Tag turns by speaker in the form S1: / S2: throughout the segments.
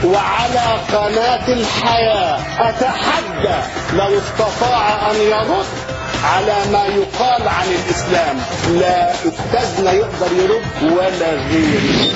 S1: وعلى قناة الحياة أتحدى لو استطاع أن يرد على ما يقال عن الإسلام لا أستاذنا يقدر يرد ولا غيره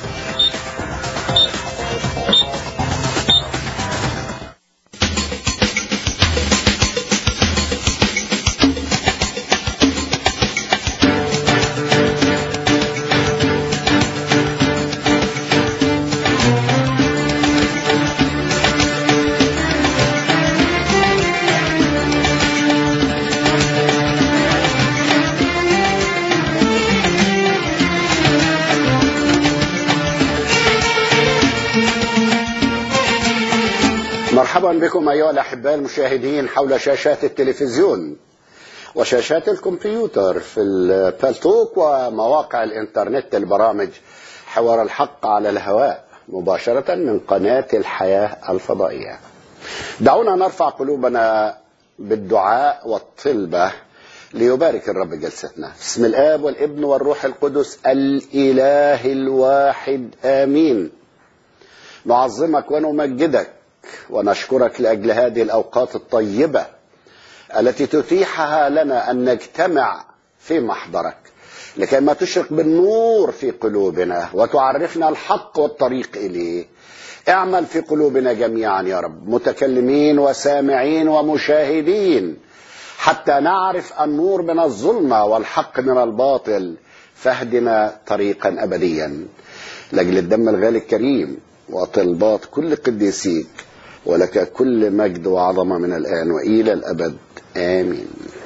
S1: مرحبا بكم أيها الأحباء المشاهدين حول شاشات التلفزيون وشاشات الكمبيوتر في البالتوك ومواقع الإنترنت البرامج حوار الحق على الهواء مباشرة من قناة الحياة الفضائية دعونا نرفع قلوبنا بالدعاء والطلبة ليبارك الرب جلستنا بسم الآب والابن والروح القدس الإله الواحد آمين نعظمك ونمجدك ونشكرك لاجل هذه الاوقات الطيبه التي تتيحها لنا ان نجتمع في محضرك لكي ما تشرق بالنور في قلوبنا وتعرفنا الحق والطريق اليه اعمل في قلوبنا جميعا يا رب متكلمين وسامعين ومشاهدين حتى نعرف النور من الظلمه والحق من الباطل فاهدنا طريقا ابديا لاجل الدم الغالي الكريم وطلبات كل قديسيك ولك كل مجد وعظمه من الان والى الابد امين.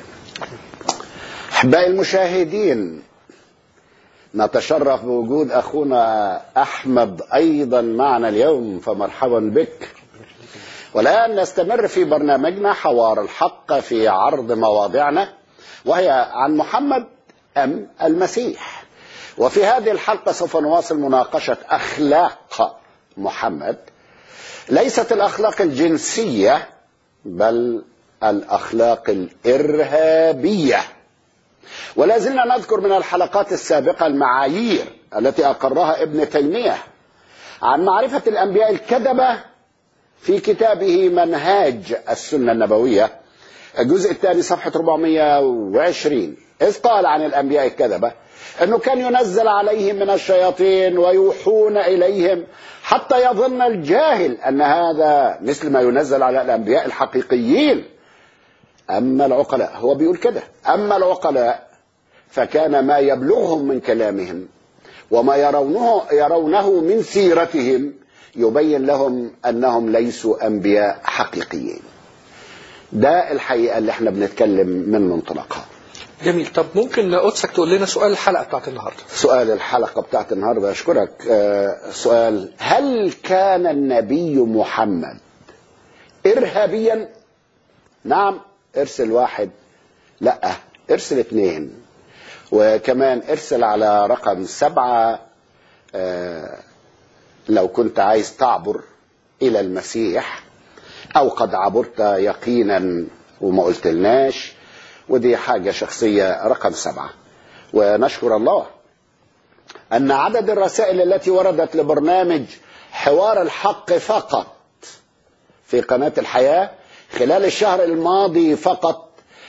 S1: احبائي المشاهدين نتشرف بوجود اخونا احمد ايضا معنا اليوم فمرحبا بك. والان نستمر في برنامجنا حوار الحق في عرض مواضعنا وهي عن محمد ام المسيح. وفي هذه الحلقه سوف نواصل مناقشه اخلاق محمد ليست الاخلاق الجنسيه بل الاخلاق الارهابيه ولا زلنا نذكر من الحلقات السابقه المعايير التي اقرها ابن تيميه عن معرفه الانبياء الكذبه في كتابه منهاج السنه النبويه الجزء الثاني صفحه 420 اذ قال عن الانبياء الكذبه انه كان ينزل عليهم من الشياطين ويوحون اليهم حتى يظن الجاهل ان هذا مثل ما ينزل على الانبياء الحقيقيين اما العقلاء هو بيقول كده اما العقلاء فكان ما يبلغهم من كلامهم وما يرونه يرونه من سيرتهم يبين لهم انهم ليسوا انبياء حقيقيين ده الحقيقه اللي احنا بنتكلم من منطلقها
S2: جميل طب ممكن قدسك تقول لنا سؤال الحلقه بتاعت النهارده
S1: سؤال الحلقة بتاعت النهاردة أشكرك آه، سؤال هل كان النبي محمد إرهابيا نعم ارسل واحد لا ارسل اثنين وكمان ارسل على رقم سبعة آه، لو كنت عايز تعبر إلى المسيح أو قد عبرت يقينا وما قلتلناش ودي حاجة شخصية رقم سبعة ونشكر الله أن عدد الرسائل التي وردت لبرنامج حوار الحق فقط في قناة الحياة خلال الشهر الماضي فقط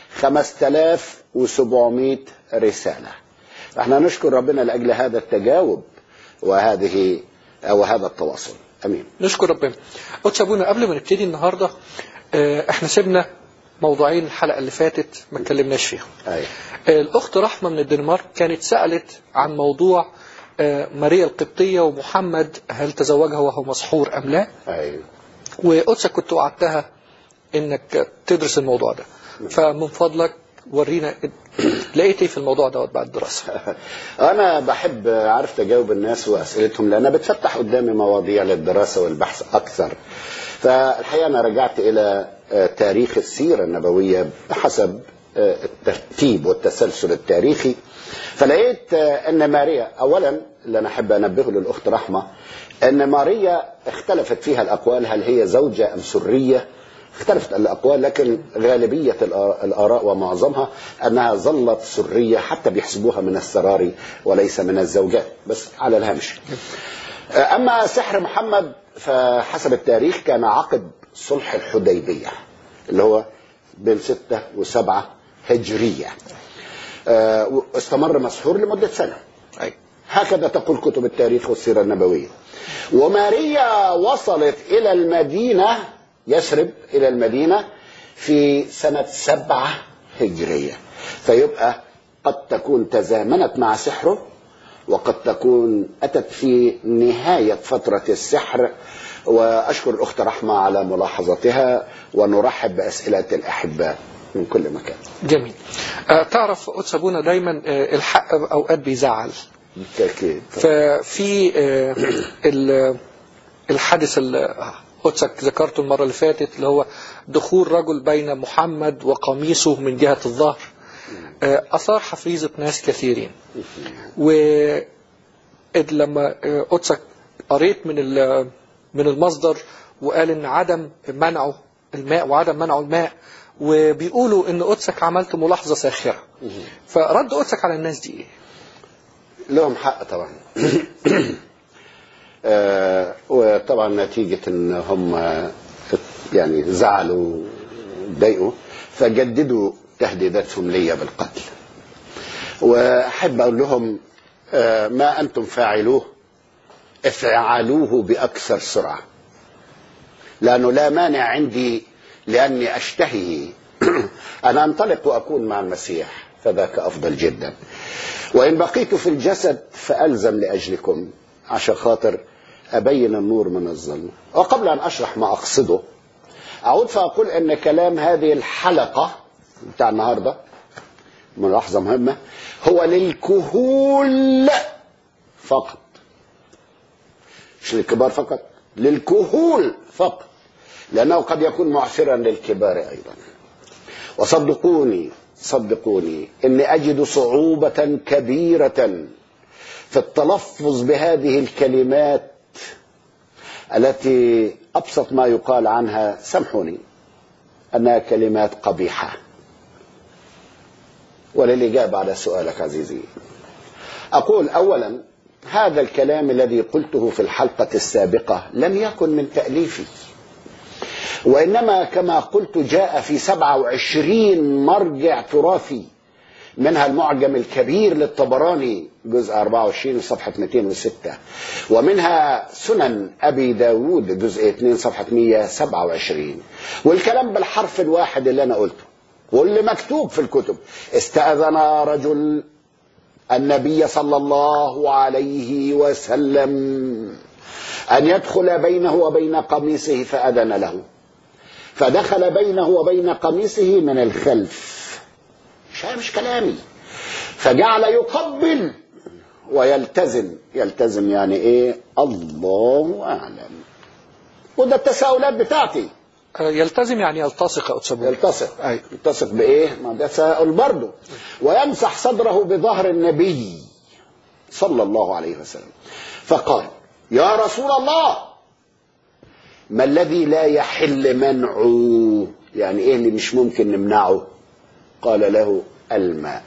S1: 5700 رسالة احنا نشكر ربنا لأجل هذا التجاوب وهذه أو هذا التواصل أمين
S2: نشكر ربنا قدس ابونا قبل ما نبتدي النهارده آه، احنا سيبنا موضوعين الحلقه اللي فاتت ما اتكلمناش فيهم
S1: أيوة.
S2: آه، الاخت رحمه من الدنمارك كانت سالت عن موضوع آه، ماريا القبطيه ومحمد هل تزوجها وهو مسحور ام لا
S1: أيوة.
S2: وقدسك كنت وعدتها انك تدرس الموضوع ده فمن فضلك ورينا لقيت ايه في الموضوع دوت بعد الدراسه
S1: انا بحب عارف تجاوب الناس واسئلتهم لانها بتفتح قدامي مواضيع للدراسه والبحث اكثر فالحقيقه انا رجعت الى آه، تاريخ السيره النبويه بحسب آه، الترتيب والتسلسل التاريخي فلقيت آه، ان ماريا اولا اللي انا احب انبهه للاخت رحمه ان ماريا اختلفت فيها الاقوال هل هي زوجه ام سريه اختلفت الاقوال لكن غالبيه الآ- الاراء ومعظمها انها ظلت سريه حتى بيحسبوها من السراري وليس من الزوجات بس على الهامش أما سحر محمد فحسب التاريخ كان عقد صلح الحديبية اللي هو بين ستة وسبعة هجرية آه، استمر مسحور لمدة سنة
S2: أي.
S1: هكذا تقول كتب التاريخ والسيرة النبوية وماريا وصلت إلى المدينة يثرب إلى المدينة في سنة سبعة هجرية فيبقى قد تكون تزامنت مع سحره وقد تكون أتت في نهاية فترة السحر وأشكر الأخت رحمة على ملاحظتها ونرحب بأسئلة الأحباء من كل مكان
S2: جميل آه، تعرف قدس أبونا دايما آه، الحق أوقات بيزعل
S1: بالتأكيد
S2: ففي آه، ال- الحادث اللي قدسك ذكرته المرة اللي فاتت اللي هو دخول رجل بين محمد وقميصه من جهة الظهر آه، أثار حفيظة ناس كثيرين و لما آه، قدسك قريت من ال- من المصدر وقال ان عدم منعه الماء وعدم منعه الماء وبيقولوا ان قدسك عملت ملاحظه ساخره فرد قدسك على الناس دي ايه؟
S1: لهم حق طبعا آه، وطبعا نتيجة ان هم يعني زعلوا ضايقوا فجددوا تهديداتهم لي بالقتل واحب اقول لهم آه، ما انتم فاعلوه افعلوه باكثر سرعه لانه لا مانع عندي لاني اشتهي ان انطلق واكون مع المسيح فذاك افضل جدا وان بقيت في الجسد فالزم لاجلكم عشان خاطر ابين النور من الظلمه وقبل ان اشرح ما اقصده اعود فاقول ان كلام هذه الحلقه بتاع النهارده ملاحظه مهمه هو للكهول فقط مش للكبار فقط للكهول فقط لأنه قد يكون معثرا للكبار أيضا وصدقوني صدقوني إني أجد صعوبة كبيرة في التلفظ بهذه الكلمات التي أبسط ما يقال عنها سامحوني أنها كلمات قبيحة وللإجابة على سؤالك عزيزي أقول أولا هذا الكلام الذي قلته في الحلقة السابقة لم يكن من تأليفي وإنما كما قلت جاء في 27 مرجع تراثي منها المعجم الكبير للطبراني جزء 24 صفحة 206 ومنها سنن أبي داود جزء 2 صفحة 127 والكلام بالحرف الواحد اللي أنا قلته واللي مكتوب في الكتب استأذن رجل النبي صلى الله عليه وسلم أن يدخل بينه وبين قميصه فأذن له فدخل بينه وبين قميصه من الخلف مش مش كلامي فجعل يقبل ويلتزم يلتزم يعني ايه الله اعلم وده التساؤلات بتاعتي
S2: آه، يلتزم يعني يلتصق يا قدس أبونا.
S1: يلتصق
S2: أي.
S1: يلتصق بايه ما ده تساؤل برضه ويمسح صدره بظهر النبي صلى الله عليه وسلم فقال يا رسول الله ما الذي لا يحل منعه يعني ايه اللي مش ممكن نمنعه قال له الماء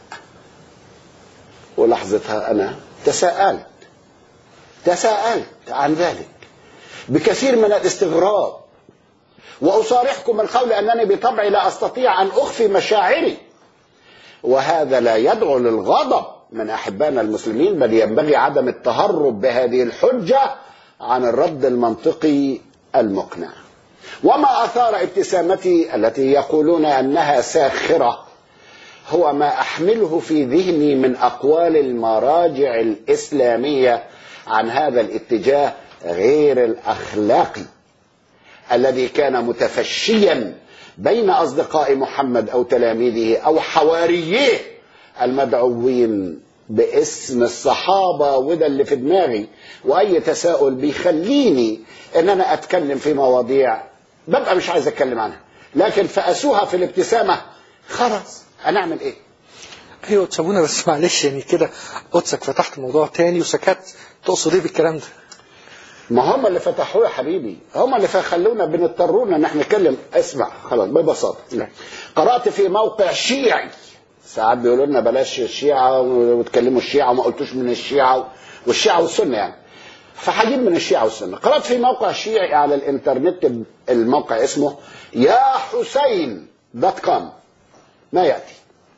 S1: ولحظتها انا تساءلت تساءلت عن ذلك بكثير من الاستغراب واصارحكم القول انني بطبعي لا استطيع ان اخفي مشاعري وهذا لا يدعو للغضب من احبائنا المسلمين بل ينبغي عدم التهرب بهذه الحجه عن الرد المنطقي المقنع وما اثار ابتسامتي التي يقولون انها ساخره هو ما احمله في ذهني من اقوال المراجع الاسلاميه عن هذا الاتجاه غير الاخلاقي الذي كان متفشيا بين اصدقاء محمد او تلاميذه او حواريه المدعوين باسم الصحابه وده اللي في دماغي واي تساؤل بيخليني ان انا اتكلم في مواضيع ببقى مش عايز اتكلم عنها لكن فاسوها في الابتسامه خلاص هنعمل ايه
S2: ايوه قدس أبونا بس معلش يعني كده قدسك فتحت موضوع تاني وسكت تقصد ايه بالكلام ده؟
S1: ما هم اللي فتحوه يا حبيبي هم اللي خلونا بنضطرونا ان احنا نتكلم اسمع خلاص ببساطه قرات في موقع شيعي ساعات بيقولوا لنا بلاش الشيعه وتكلموا الشيعه وما قلتوش من الشيعه والشيعه والسنه يعني فهجيب من الشيعة والسنة قرأت في موقع شيعي على الإنترنت الموقع اسمه يا حسين دوت كوم ما يأتي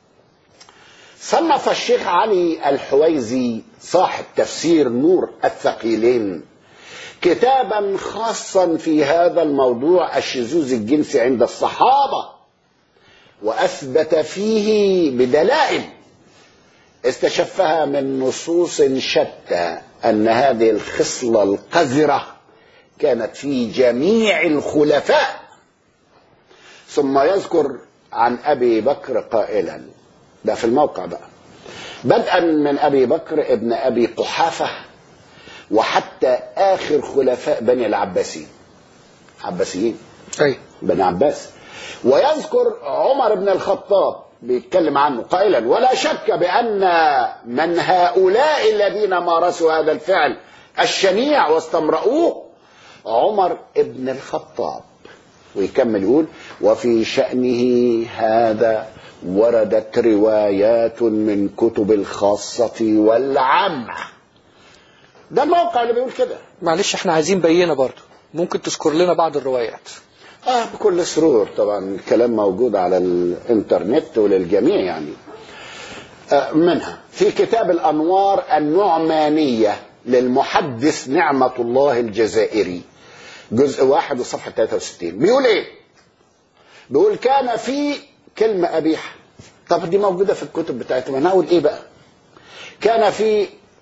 S1: صنف الشيخ علي الحويزي صاحب تفسير نور الثقيلين كتابا خاصا في هذا الموضوع الشذوذ الجنسي عند الصحابة وأثبت فيه بدلائل استشفها من نصوص شتى أن هذه الخصلة القذرة كانت في جميع الخلفاء ثم يذكر عن أبي بكر قائلا ده في الموقع بقى بدءا من أبي بكر ابن أبي قحافة وحتى آخر خلفاء بني العباسيين عباسيين
S2: أي
S1: بني عباس ويذكر عمر بن الخطاب بيتكلم عنه قائلا ولا شك بأن من هؤلاء الذين مارسوا هذا الفعل الشنيع واستمرؤوه عمر بن الخطاب ويكمل يقول وفي شأنه هذا وردت روايات من كتب الخاصة والعامة ده الموقع اللي بيقول كده
S2: معلش احنا عايزين بينة برضو ممكن تذكر لنا بعض الروايات
S1: اه بكل سرور طبعا الكلام موجود على الانترنت وللجميع يعني آه منها في كتاب الانوار النعمانيه للمحدث نعمه الله الجزائري جزء واحد وصفحه 63 بيقول ايه؟ بيقول كان في كلمه قبيحه طب دي موجوده في الكتب بتاعتهم انا اقول ايه بقى؟ كان في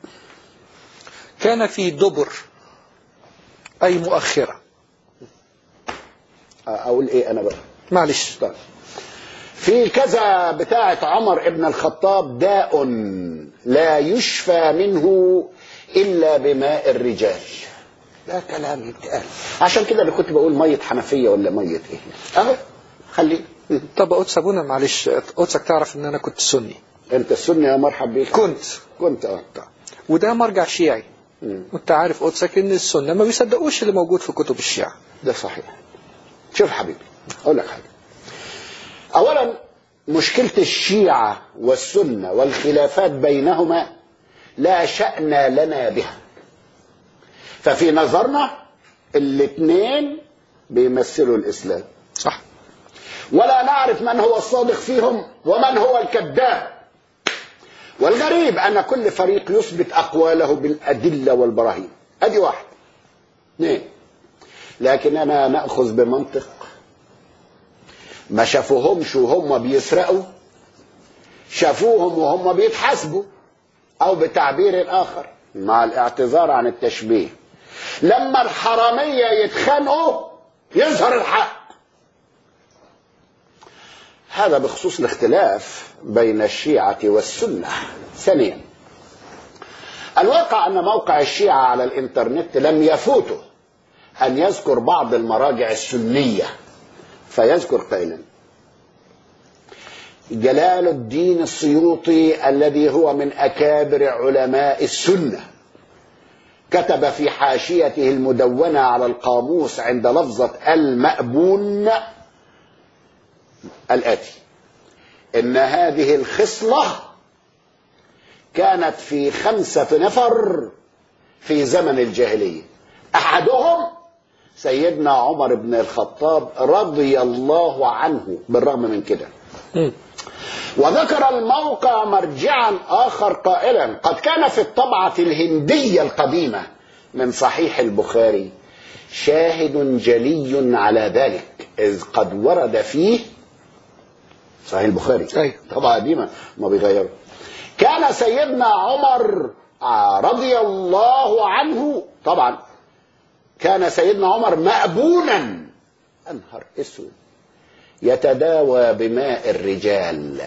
S2: كان في دبر أي مؤخرة
S1: اقول ايه انا بقى؟
S2: معلش
S1: طيب. في كذا بتاعة عمر ابن الخطاب داء لا يشفى منه إلا بماء الرجال ده كلام يتقال عشان كده انا كنت بقول مية حنفية ولا مية ايه اهو خليه
S2: طب قدس أبونا معلش قدسك تعرف إن أنا كنت سني
S1: انت السني يا مرحب بيك
S2: كنت
S1: كنت اه طيب.
S2: وده مرجع شيعي
S1: مم.
S2: وانت عارف قدسك ان السنه ما بيصدقوش اللي موجود في كتب الشيعة
S1: ده صحيح شوف حبيبي اقول لك حاجه اولا مشكله الشيعه والسنه والخلافات بينهما لا شان لنا بها ففي نظرنا الاثنين بيمثلوا الاسلام
S2: صح
S1: ولا نعرف من هو الصادق فيهم ومن هو الكذاب والغريب ان كل فريق يثبت اقواله بالادله والبراهين ادي واحد اثنين لكننا ناخذ بمنطق ما شافوهمش وهم بيسرقوا شافوهم وهم بيتحاسبوا او بتعبير اخر مع الاعتذار عن التشبيه لما الحراميه يتخانقوا يظهر الحق هذا بخصوص الاختلاف بين الشيعة والسنة ثانيا الواقع أن موقع الشيعة على الإنترنت لم يفوته أن يذكر بعض المراجع السنية فيذكر قائلا جلال الدين السيوطي الذي هو من أكابر علماء السنة كتب في حاشيته المدونة على القاموس عند لفظة المأبون الآتي إن هذه الخصلة كانت في خمسة نفر في زمن الجاهلية أحدهم سيدنا عمر بن الخطاب رضي الله عنه بالرغم من كده
S2: مم.
S1: وذكر الموقع مرجعا آخر قائلا قد كان في الطبعة الهندية القديمة من صحيح البخاري شاهد جلي على ذلك إذ قد ورد فيه صحيح البخاري
S2: أيوة.
S1: طبعة قديمة ما بيغيروا كان سيدنا عمر آه، رضي الله عنه طبعا كان سيدنا عمر مأبونا أنهر اسود يتداوى بماء الرجال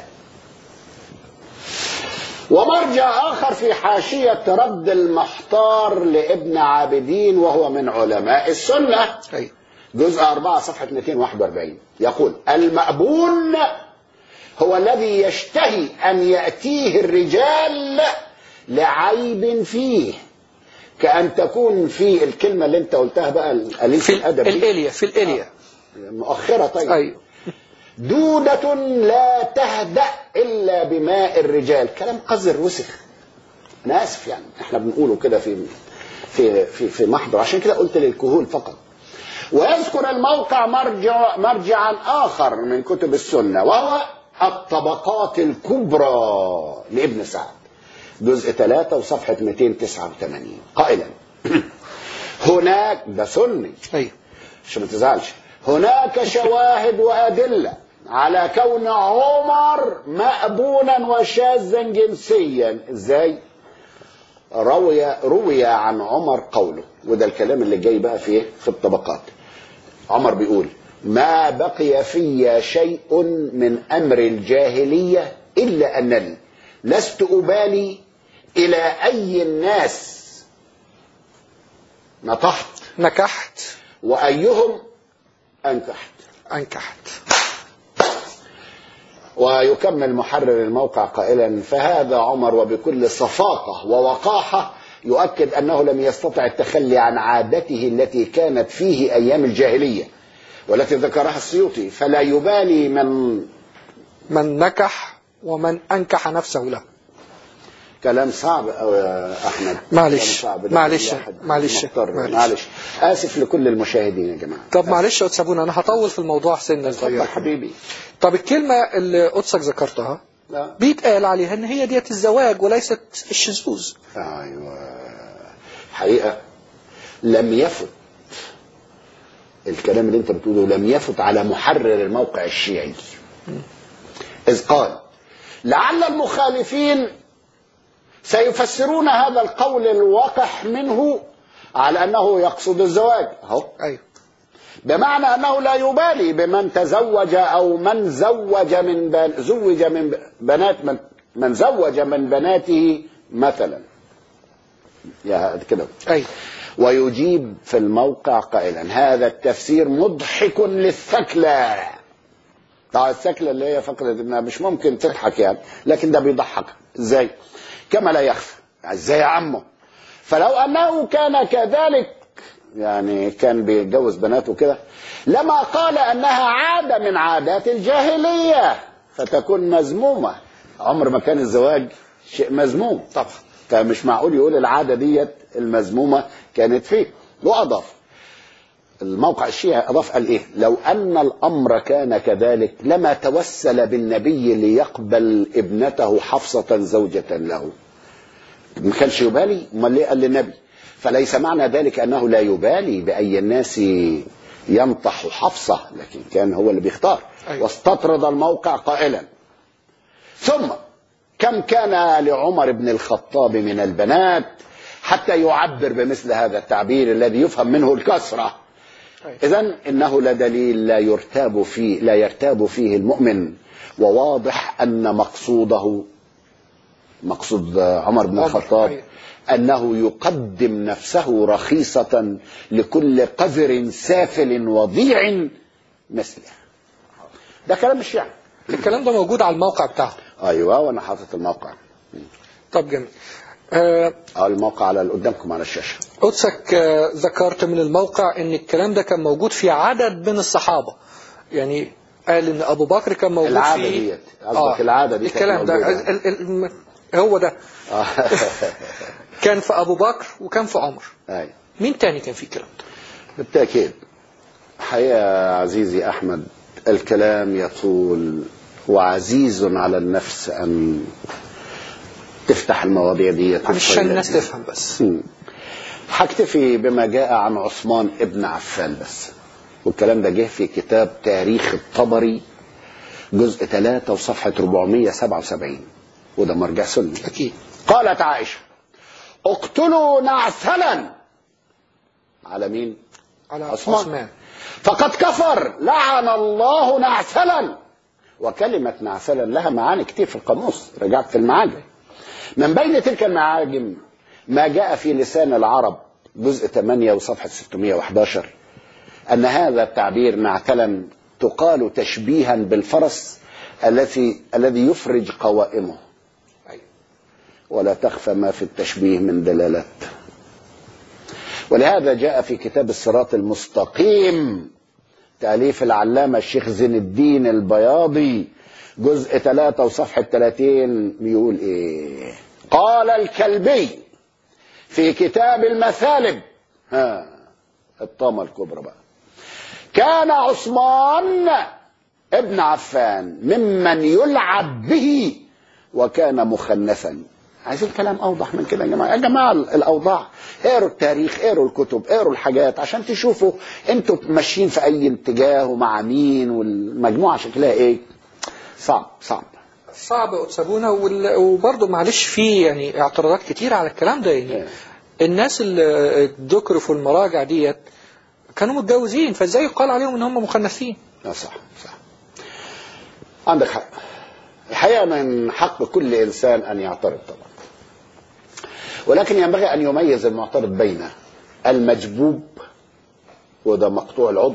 S1: ومرجع آخر في حاشية رد المحتار لابن عابدين وهو من علماء السنة
S2: أيوة.
S1: جزء 4 صفحة 241 يقول المأبون هو الذي يشتهي أن يأتيه الرجال لعيب فيه كأن تكون في الكلمة اللي انت قلتها بقى قليل
S2: في
S1: الأدب دي
S2: الإليا في الإليا
S1: مؤخرة طيب
S2: أيوة
S1: دودة لا تهدأ إلا بماء الرجال كلام قذر وسخ أنا آسف يعني احنا بنقوله كده في في في في محضر عشان كده قلت للكهول فقط ويذكر الموقع مرجع مرجعا اخر من كتب السنه وهو الطبقات الكبرى لابن سعد جزء 3 وصفحه 289 قائلا هناك ده سني
S2: ايوه
S1: عشان ما تزعلش هناك شواهد وأدلة على كون عمر مأبونا وشاذا جنسيا ازاي روي روي عن عمر قوله وده الكلام اللي جاي بقى في إيه؟ في الطبقات عمر بيقول ما بقي في شيء من امر الجاهليه الا انني لست ابالي الى اي الناس نطحت
S2: نكحت
S1: وايهم انكحت
S2: انكحت
S1: ويكمل محرر الموقع قائلا فهذا عمر وبكل صفاقة ووقاحة يؤكد أنه لم يستطع التخلي عن عادته التي كانت فيه أيام الجاهلية والتي ذكرها السيوطي فلا يبالي من
S2: من نكح ومن انكح نفسه له
S1: كلام صعب أوي يا أحمد
S2: معلش،
S1: كلام صعب. ده
S2: معلش،
S1: كل واحد
S2: معلش،
S1: مضطر.
S2: معلش.
S1: معلش آسف لكل المشاهدين يا جماعة
S2: طب معلش يا أستاذ سابونا انا هطول في الموضوع سنه
S1: اتفضل
S2: صغيره
S1: حبيبي
S2: طب الكلمه اللي قدسك ذكرتها
S1: لا.
S2: بيتقال عليها ان هي ديت الزواج وليست الشذوذ
S1: ايوه حقيقه لم يفت الكلام اللي انت بتقوله لم يفت على محرر الموقع الشيعي اذ قال لعل المخالفين سيفسرون هذا القول الوقح منه على انه يقصد الزواج اهو
S2: ايوه
S1: بمعنى انه لا يبالي بمن تزوج او من زوج من بن زوج من بنات من من زوج من بناته مثلا يا كده
S2: ايوه
S1: ويجيب في الموقع قائلا هذا التفسير مضحك للثكلى طبعا الثكلى اللي هي فقرة انها مش ممكن تضحك يعني لكن ده بيضحك ازاي كما لا يخفى ازاي يا عمه فلو انه كان كذلك يعني كان بيتجوز بناته كده لما قال انها عاده من عادات الجاهليه فتكون مذمومه عمر ما كان الزواج شيء مذموم
S2: طبعا
S1: فمش معقول يقول العاده ديت المذمومه كانت فيه واضاف الموقع الشيعي اضاف قال ايه لو ان الامر كان كذلك لما توسل بالنبي ليقبل ابنته حفصه زوجه له ما كانش يبالي امال ليه قال للنبي فليس معنى ذلك انه لا يبالي باي الناس ينطح حفصه لكن كان هو اللي بيختار
S2: أيوة.
S1: واستطرد الموقع قائلا ثم كم كان لعمر بن الخطاب من البنات حتى يعبر بمثل هذا التعبير الذي يفهم منه الكسره
S2: أيوة.
S1: اذا انه لدليل لا يرتاب فيه لا يرتاب فيه المؤمن وواضح ان مقصوده مقصود عمر بن
S2: عمر،
S1: الخطاب
S2: أيوة.
S1: انه يقدم نفسه رخيصه لكل قذر سافل وضيع مثله ده كلام الشيعة
S2: الكلام ده موجود على الموقع بتاعهم
S1: ايوه وانا حاطط الموقع
S2: طب جميل آه،
S1: اه الموقع على قدامكم على الشاشه
S2: قدسك آه، ذكرت من الموقع ان الكلام ده كان موجود في عدد من الصحابة يعني قال ان ابو بكر كان موجود
S1: العادة
S2: في
S1: ديت. قصدك العادة دي كانت
S2: الكلام ده
S1: موجودة.
S2: ال- ال- ال- هو ده
S1: آه.
S2: كان في ابو بكر وكان في عمر
S1: ايوه
S2: مين تاني كان في الكلام ده
S1: بالتأكيد حقيقة عزيزي أحمد الكلام يطول وعزيز على النفس أن تفتح المواضيع دي
S2: عشان الناس تفهم بس
S1: مم. هكتفي بما جاء عن عثمان ابن عفان بس والكلام ده جه في كتاب تاريخ الطبري جزء 3 وصفحة 477 وده مرجع سني
S2: اكيد
S1: قالت عائشة اقتلوا نعسلا على مين؟
S2: على
S1: عثمان.
S2: عثمان
S1: فقد كفر لعن الله نعسلا وكلمة نعسلا لها معاني كتير في القاموس رجعت في المعاجم من بين تلك المعاجم ما جاء في لسان العرب جزء 8 وصفحة 611 أن هذا التعبير نعتلا تقال تشبيها بالفرس الذي الذي يفرج قوائمه
S2: أيوة.
S1: ولا تخفى ما في التشبيه من دلالات ولهذا جاء في كتاب الصراط المستقيم تأليف العلامة الشيخ زين الدين البياضي جزء 3 وصفحة 30 بيقول ايه قال الكلبي في كتاب المثالب ها الطامة الكبرى بقى كان عثمان ابن عفان ممن يلعب به وكان مخنثا عايزين كلام اوضح من كده يا جماعه يا جماعه الاوضاع اقروا التاريخ اقروا الكتب اقروا الحاجات عشان تشوفوا انتوا ماشيين في اي اتجاه ومع مين والمجموعه شكلها ايه صعب صعب
S2: صعب أتسابونا وال- وبرضه معلش في يعني اعتراضات كتير على الكلام ده يعني
S1: إيه.
S2: الناس اللي ذكروا في المراجع ديت كانوا متجوزين فازاي يقال عليهم ان هم مخنثين
S1: لا صح صح عندك حق الحقيقة من حق كل إنسان أن يعترض طبعا ولكن ينبغي أن يميز المعترض بين المجبوب وده مقطوع العضو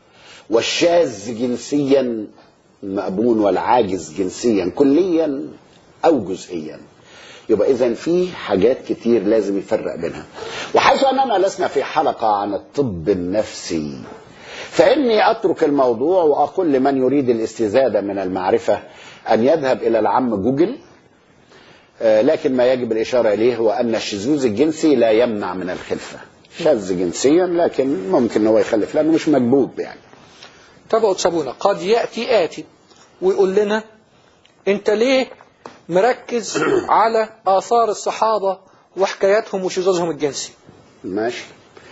S1: والشاذ جنسيا المأبون والعاجز جنسيا كليا أو جزئيا يبقى إذا في حاجات كتير لازم يفرق بينها وحيث أننا لسنا في حلقة عن الطب النفسي فإني أترك الموضوع وأقول لمن يريد الاستزادة من المعرفة أن يذهب إلى العم جوجل آه، لكن ما يجب الإشارة إليه هو أن الشذوذ الجنسي لا يمنع من الخلفة شاذ جنسيا لكن ممكن هو يخلف لأنه مش مجبوب يعني
S2: طب أتسابونا قد يأتي آتي ويقول لنا انت ليه مركز على آثار الصحابة وحكاياتهم وشذوذهم الجنسي
S1: ماشي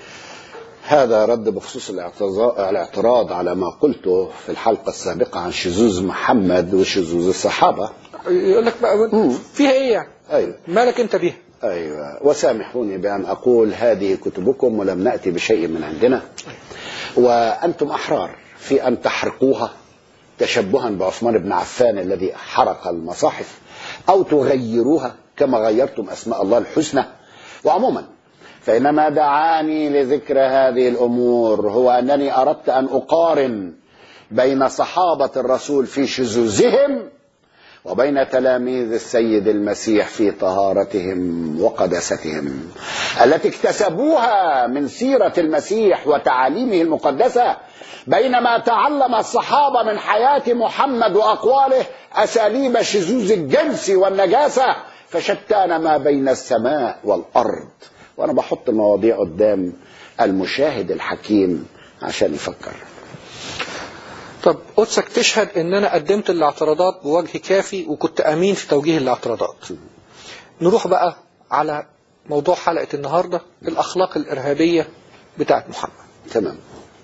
S1: هذا رد بخصوص الاعتذا- الاعتراض على ما قلته في الحلقة السابقة عن شذوذ محمد وشذوذ الصحابة
S2: يقول لك بقى فيها ايه يعني
S1: أيوه
S2: مالك انت بيها
S1: أيوة وسامحوني بأن أقول هذه كتبكم ولم نأتي بشيء من عندنا وأنتم أحرار في أن تحرقوها تشبها بعثمان بن عفان الذي حرق المصاحف أو تغيروها كما غيرتم أسماء الله الحسنى وعموما فإنما دعاني لذكر هذه الأمور هو أنني أردت أن أقارن بين صحابة الرسول في شذوذهم وبين تلاميذ السيد المسيح في طهارتهم وقداستهم التي اكتسبوها من سيرة المسيح وتعاليمه المقدسة بينما تعلم الصحابة من حياة محمد وأقواله أساليب الشذوذ الجنس والنجاسة فشتان ما بين السماء والأرض وأنا بحط المواضيع قدام المشاهد الحكيم عشان يفكر
S2: طب قدسك تشهد ان انا قدمت الاعتراضات بوجه كافي وكنت امين في توجيه الاعتراضات نروح بقى على موضوع حلقة النهاردة الاخلاق الارهابية بتاعت محمد
S1: تمام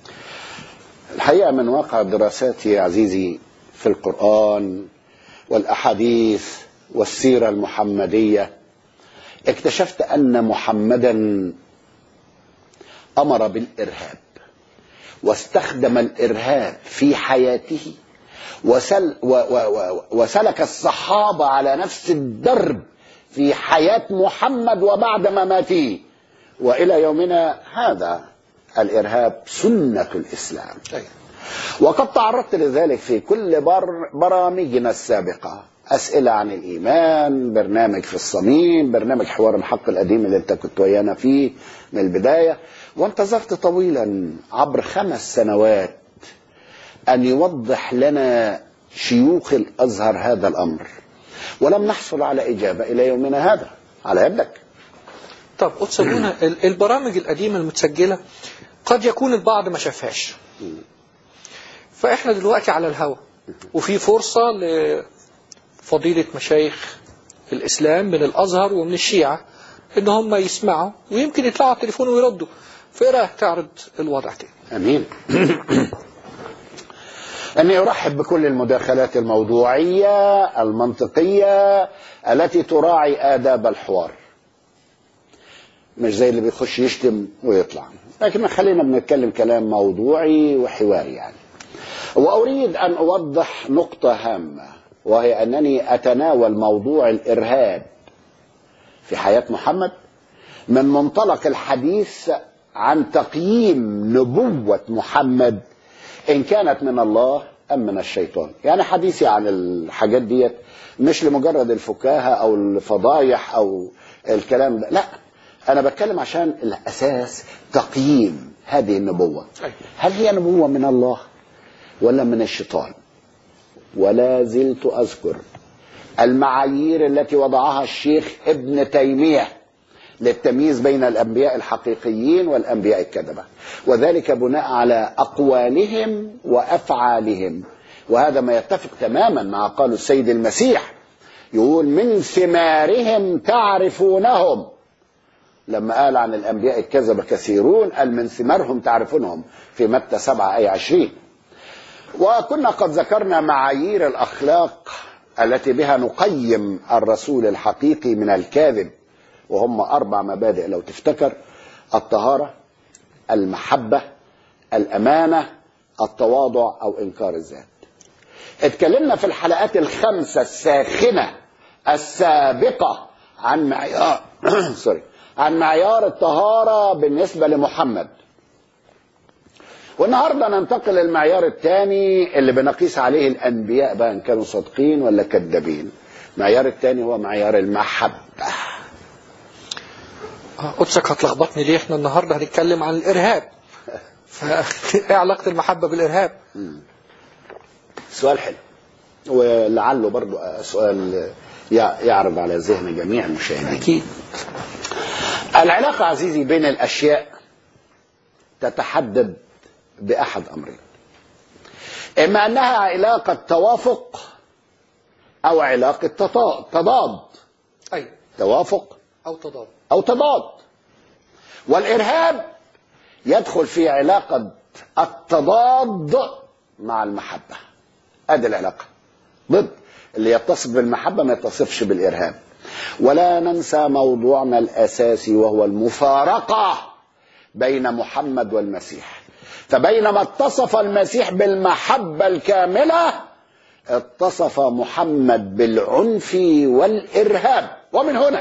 S1: الحقيقة من واقع دراساتي يا عزيزي في القرآن والأحاديث والسيرة المحمدية اكتشفت أن محمدا أمر بالإرهاب واستخدم الإرهاب في حياته وسل و و و وسلك الصحابة على نفس الدرب في حياة محمد وبعد مماته وإلى يومنا هذا الإرهاب سنة الإسلام
S2: أيوة.
S1: وقد تعرضت لذلك في كل بر برامجنا السابقة أسئلة عن الإيمان برنامج في الصميم برنامج حوار الحق القديم اللي أنت كنت ويانا فيه من البداية وانتظرت طويلا عبر خمس سنوات أن يوضح لنا شيوخ الأزهر هذا الأمر ولم نحصل على إجابة إلى يومنا هذا على يدك
S2: طب قدس ابونا ال- البرامج القديمة المتسجلة قد يكون البعض ما شافهاش فاحنا دلوقتي على الهوا وفي فرصة لفضيلة مشايخ الإسلام من الأزهر ومن الشيعة إن هم يسمعوا ويمكن يطلعوا على التليفون ويردوا فإيه رأيك تعرض الوضع تاني
S1: امين اني ارحب بكل المداخلات الموضوعيه المنطقيه التي تراعي اداب الحوار مش زي اللي بيخش يشتم ويطلع لكن خلينا بنتكلم كلام موضوعي وحواري يعني واريد ان اوضح نقطه هامه وهي انني اتناول موضوع الارهاب في حياه محمد من منطلق الحديث عن تقييم نبوة محمد إن كانت من الله أم من الشيطان يعني حديثي عن الحاجات ديت مش لمجرد الفكاهة أو الفضايح أو الكلام ده لا أنا بتكلم عشان الأساس تقييم هذه النبوة
S2: أيوة.
S1: هل هي نبوة من الله ولا من الشيطان ولا زلت أذكر المعايير التي وضعها الشيخ ابن تيمية للتمييز بين الأنبياء الحقيقيين والأنبياء الكذبة وذلك بناء على أقوالهم وأفعالهم وهذا ما يتفق تماما مع قول السيد المسيح يقول من ثمارهم تعرفونهم لما قال عن الأنبياء الكذبة كثيرون قال من ثمارهم تعرفونهم في متى 7 أي 20 وكنا قد ذكرنا معايير الأخلاق التي بها نقيم الرسول الحقيقي من الكاذب وهم أربع مبادئ لو تفتكر الطهارة المحبة الأمانة التواضع أو إنكار الذات اتكلمنا في الحلقات الخمسة الساخنة السابقة عن معيار سوري عن معيار الطهارة بالنسبة لمحمد والنهارده ننتقل للمعيار الثاني اللي بنقيس عليه الانبياء بقى ان كانوا صادقين ولا كذابين. المعيار الثاني هو معيار المحبه.
S2: آه، قدسك هتلخبطني ليه احنا النهارده هنتكلم عن الارهاب فايه علاقه المحبه بالارهاب
S1: سؤال حلو ولعله برضو سؤال يع- يعرض على ذهن جميع المشاهدين.
S2: اكيد
S1: العلاقه عزيزي بين الاشياء تتحدد باحد امرين. اما انها علاقه توافق او علاقه تطا- تضاد.
S2: ايوه
S1: توافق
S2: او تضاد
S1: او تضاد والارهاب يدخل في علاقه التضاد مع المحبه ادي العلاقه ضد اللي يتصف بالمحبه ما يتصفش بالارهاب ولا ننسى موضوعنا الاساسي وهو المفارقه بين محمد والمسيح فبينما اتصف المسيح بالمحبه الكامله اتصف محمد بالعنف والارهاب ومن هنا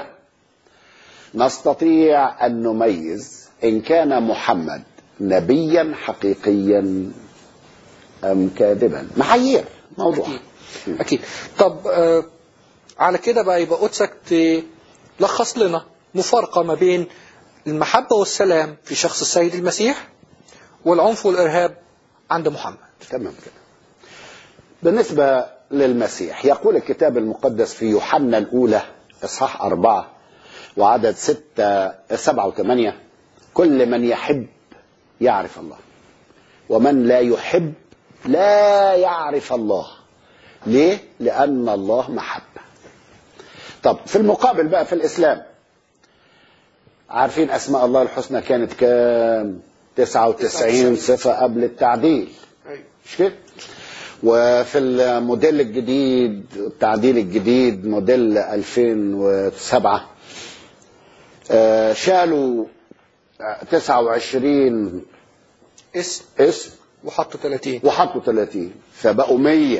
S1: نستطيع ان نميز ان كان محمد نبيا حقيقيا ام كاذبا معايير موضوع
S2: اكيد اكيد طب آه على كده بقى يبقى قدسك تلخص لنا مفارقه ما بين المحبه والسلام في شخص السيد المسيح والعنف والارهاب عند محمد
S1: تمام كده بالنسبة للمسيح يقول الكتاب المقدس في يوحنا الأولى إصحاح أربعة وعدد ستة سبعة وثمانية كل من يحب يعرف الله ومن لا يحب لا يعرف الله ليه؟ لأن الله محبة طب في المقابل بقى في الإسلام عارفين أسماء الله الحسنى كانت كام 99 صفة قبل التعديل مش كده؟ وفي الموديل الجديد التعديل الجديد موديل 2007 آه، شالوا آه، 29
S2: اسم
S1: اسم
S2: وحطوا 30
S1: وحطوا 30 فبقوا 100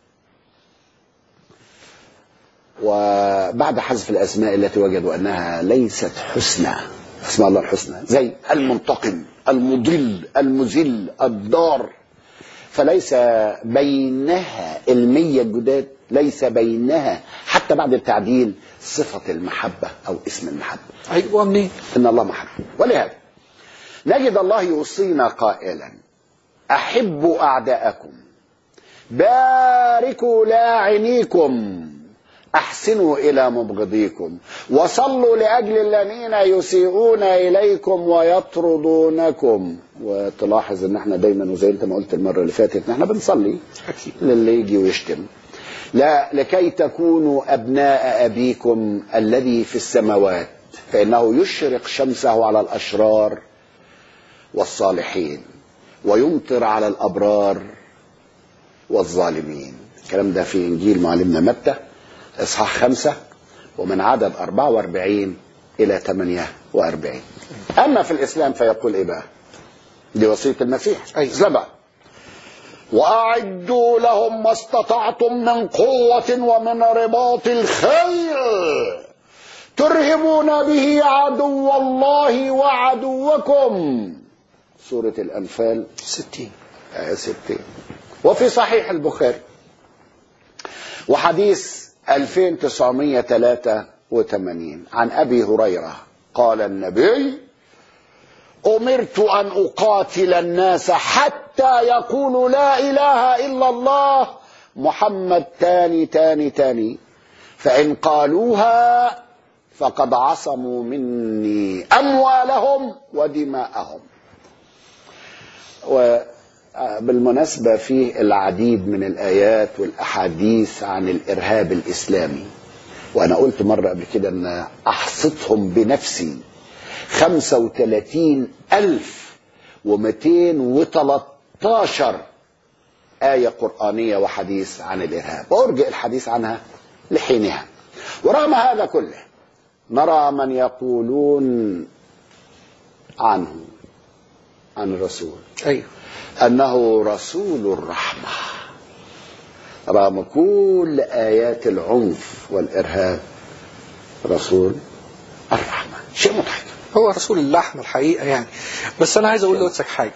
S1: وبعد حذف الاسماء التي وجدوا انها ليست حسنى اسماء الله الحسنى زي المنتقم المضل المذل الضار فليس بينها المية الجداد ليس بينها حتى بعد التعديل صفة المحبة أو اسم المحبة
S2: ايوه منين؟
S1: إن الله محبة ولهذا نجد الله يوصينا قائلا أحبوا أعداءكم باركوا لاعنيكم أحسنوا إلى مبغضيكم وصلوا لأجل الذين يسيئون إليكم ويطردونكم وتلاحظ إن احنا دايما وزي أنت ما قلت المرة اللي فاتت إن احنا بنصلي
S2: اكيد
S1: للي يجي ويشتم لا لكي تكونوا أبناء أبيكم الذي في السماوات فإنه يشرق شمسه على الأشرار والصالحين ويمطر على الأبرار والظالمين الكلام ده في إنجيل معلمنا متى إصحاح خمسة ومن عدد 44 إلى 48 أما في الإسلام فيقول إيه بقى دي وصية المسيح
S2: أيوة.
S1: إسلام بقى وأعدوا لهم ما استطعتم من قوة ومن رباط الخيل ترهبون به عدو الله وعدوكم سورة الأنفال
S2: 60
S1: آية 60 وفي صحيح البخاري وحديث 2983 عن أبي هريرة قال النبي أمرت أن أقاتل الناس حتى يقولوا لا إله إلا الله محمد تاني تاني تاني فإن قالوها فقد عصموا مني أموالهم ودماءهم وبالمناسبة في العديد من الآيات والأحاديث عن الإرهاب الإسلامي وأنا قلت مرة قبل كده أن أحصتهم بنفسي خمسة وثلاثين ألف ومئتين وتلتاشر آية قرآنية وحديث عن الإرهاب وأرجئ الحديث عنها لحينها ورغم هذا كله نرى من يقولون عنه عن الرسول
S2: ايوه
S1: أنه رسول الرحمة رغم كل آيات العنف والإرهاب رسول الرحمة شيء مضحك
S2: هو رسول اللحم الحقيقه يعني بس انا عايز اقول لوتسك حاجه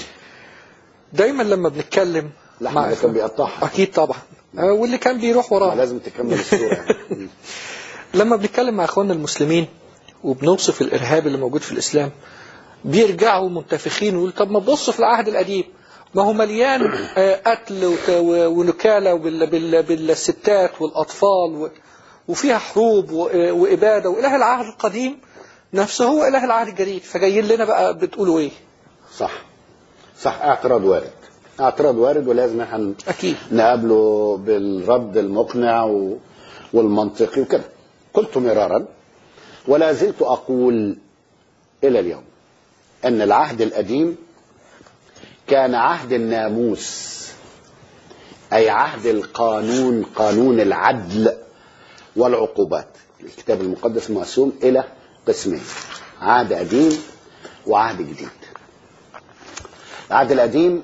S2: دايما لما بنتكلم
S1: لحمة اللي كان بيقطعها
S2: اكيد طبعا آه، واللي كان بيروح وراه
S1: لازم تكمل الصورة يعني.
S2: لما بنتكلم مع اخواننا المسلمين وبنوصف الارهاب اللي موجود في الاسلام بيرجعوا منتفخين ويقولوا طب ما تبصوا في العهد القديم ما هو مليان آه، قتل وت- و- ونكاله بال- بال- بالستات والاطفال و- وفيها حروب و- آه، واباده واله العهد القديم نفسه هو اله العهد الجديد فجايين لنا بقى بتقولوا ايه؟
S1: صح صح اعتراض وارد اعتراض وارد ولازم احنا
S2: اكيد
S1: نقابله بالرد المقنع و- والمنطقي وكده قلت مرارا ولا زلت اقول الى اليوم ان العهد القديم كان عهد الناموس اي عهد القانون قانون العدل والعقوبات الكتاب المقدس مقسوم الى قسمين عهد قديم وعهد جديد العهد القديم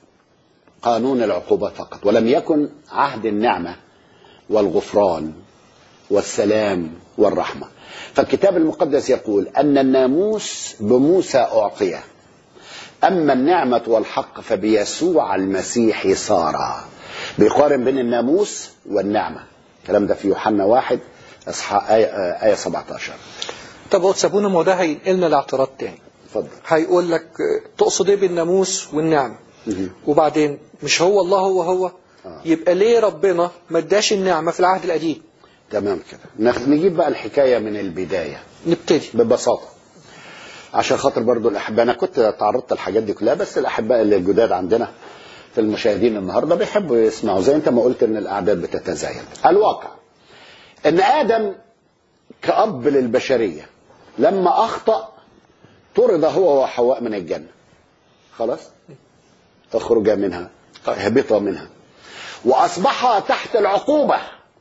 S1: قانون العقوبات فقط ولم يكن عهد النعمه والغفران والسلام والرحمه فالكتاب المقدس يقول ان الناموس بموسى اعطي اما النعمه والحق فبيسوع المسيح صار بيقارن بين الناموس والنعمه الكلام ده في يوحنا واحد اصحاح ايه, آية 17
S2: طب هو سابونا ما هو ده هينقلنا لاعتراض تاني
S1: اتفضل
S2: هيقول لك آه، تقصد ايه بالناموس والنعمه
S1: مهم.
S2: وبعدين مش هو الله هو هو
S1: آه.
S2: يبقى ليه ربنا ما اداش النعمه في العهد القديم
S1: تمام كده نخ- نجيب بقى الحكايه من البدايه
S2: نبتدي
S1: ببساطه عشان خاطر برضو الاحباء انا كنت تعرضت للحاجات دي كلها بس الاحباء اللي الجداد عندنا في المشاهدين النهارده بيحبوا يسمعوا زي انت ما قلت ان الاعداد بتتزايد الواقع ان ادم كاب للبشريه لما اخطا طرد هو وحواء من الجنه خلاص اخرجا منها اهبطا منها واصبحا تحت العقوبه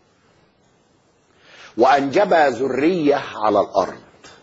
S1: وانجبا ذريه على الارض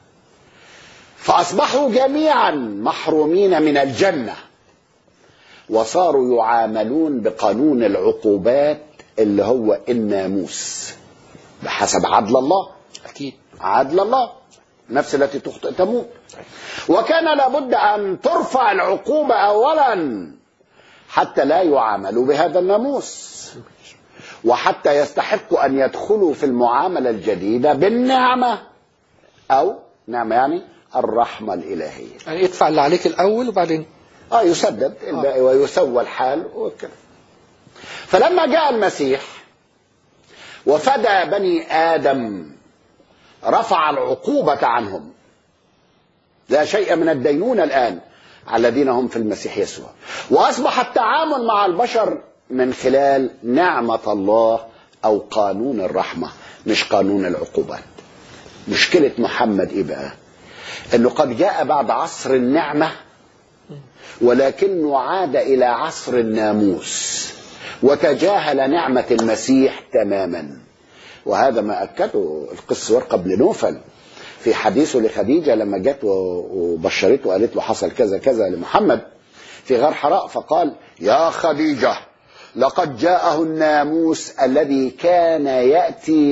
S1: فاصبحوا جميعا محرومين من الجنه وصاروا يعاملون بقانون العقوبات اللي هو الناموس بحسب عدل الله
S2: اكيد
S1: عدل الله نفس التي تخطئ تموت وكان لابد ان ترفع العقوبه اولا حتى لا يعاملوا بهذا الناموس وحتى يستحقوا ان يدخلوا في المعامله الجديده بالنعمه او نعمه يعني الرحمه الالهيه
S2: يعني ادفع اللي عليك الاول وبعدين
S1: اه يسدد الباقي ويسوى الحال وكذا فلما جاء المسيح وفدى بني ادم رفع العقوبه عنهم لا شيء من الدينونه الان على الذين هم في المسيح يسوع واصبح التعامل مع البشر من خلال نعمه الله او قانون الرحمه مش قانون العقوبات مشكله محمد ايه بقى انه قد جاء بعد عصر النعمه ولكنه عاد الى عصر الناموس وتجاهل نعمه المسيح تماما وهذا ما اكده القس ورقه بن نوفل في حديثه لخديجه لما جت وبشرته وقالت له حصل كذا كذا لمحمد في غار حراء فقال يا خديجه لقد جاءه الناموس الذي كان ياتي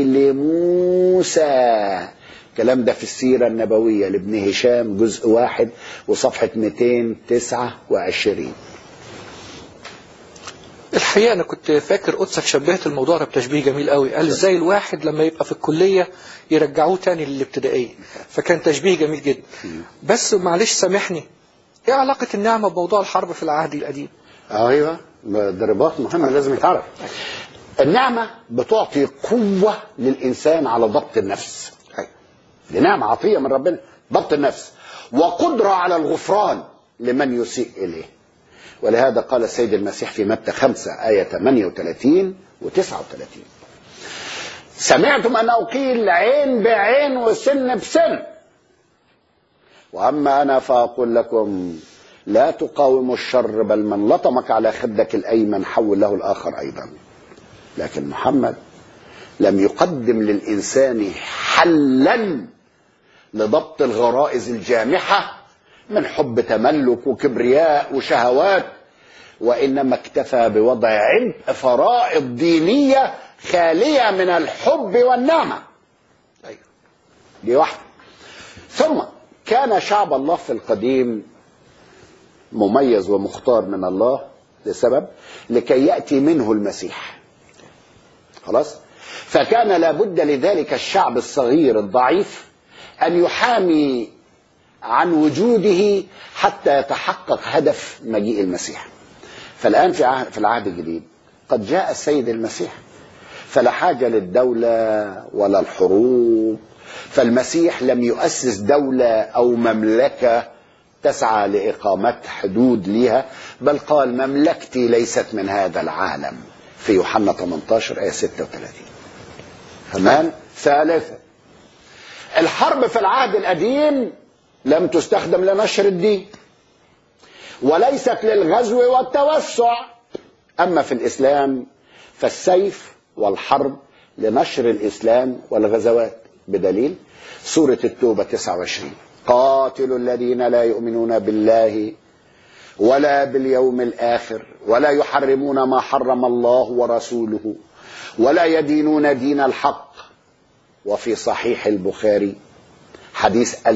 S1: لموسى الكلام ده في السيرة النبوية لابن هشام جزء واحد وصفحة 229
S2: الحقيقه انا كنت فاكر قدسك شبهت الموضوع ده بتشبيه جميل قوي قال ازاي الواحد لما يبقى في الكليه يرجعوه تاني للابتدائيه فكان تشبيه جميل جدا بس معلش سامحني ايه علاقه النعمه بموضوع الحرب في العهد القديم
S1: ايوه ده رباط مهم لازم يتعرف النعمة بتعطي قوة للإنسان على ضبط النفس دي نعمة عطية من ربنا ضبط النفس وقدرة على الغفران لمن يسيء إليه ولهذا قال السيد المسيح في متى 5 آية 38 و 39 سمعتم أن قيل عين بعين وسن بسن وأما أنا فأقول لكم لا تقاوموا الشر بل من لطمك على خدك الأيمن حول له الآخر أيضا لكن محمد لم يقدم للإنسان حلا لضبط الغرائز الجامحة من حب تملك وكبرياء وشهوات وإنما اكتفى بوضع عبء فرائض دينية خالية من الحب والنعمة
S2: أيوه
S1: دي واحدة ثم كان شعب الله في القديم مميز ومختار من الله لسبب لكي يأتي منه المسيح خلاص فكان لابد لذلك الشعب الصغير الضعيف أن يحامي عن وجوده حتى يتحقق هدف مجيء المسيح فالآن في عهد في العهد الجديد قد جاء السيد المسيح فلا حاجة للدولة ولا الحروب فالمسيح لم يؤسس دولة أو مملكة تسعى لإقامة حدود لها بل قال مملكتي ليست من هذا العالم في يوحنا 18 آية 36 تمام ثالثا الحرب في العهد القديم لم تستخدم لنشر الدين وليست للغزو والتوسع أما في الإسلام فالسيف والحرب لنشر الإسلام والغزوات بدليل سورة التوبة 29 قاتلوا الذين لا يؤمنون بالله ولا باليوم الآخر ولا يحرمون ما حرم الله ورسوله ولا يدينون دين الحق وفي صحيح البخاري حديث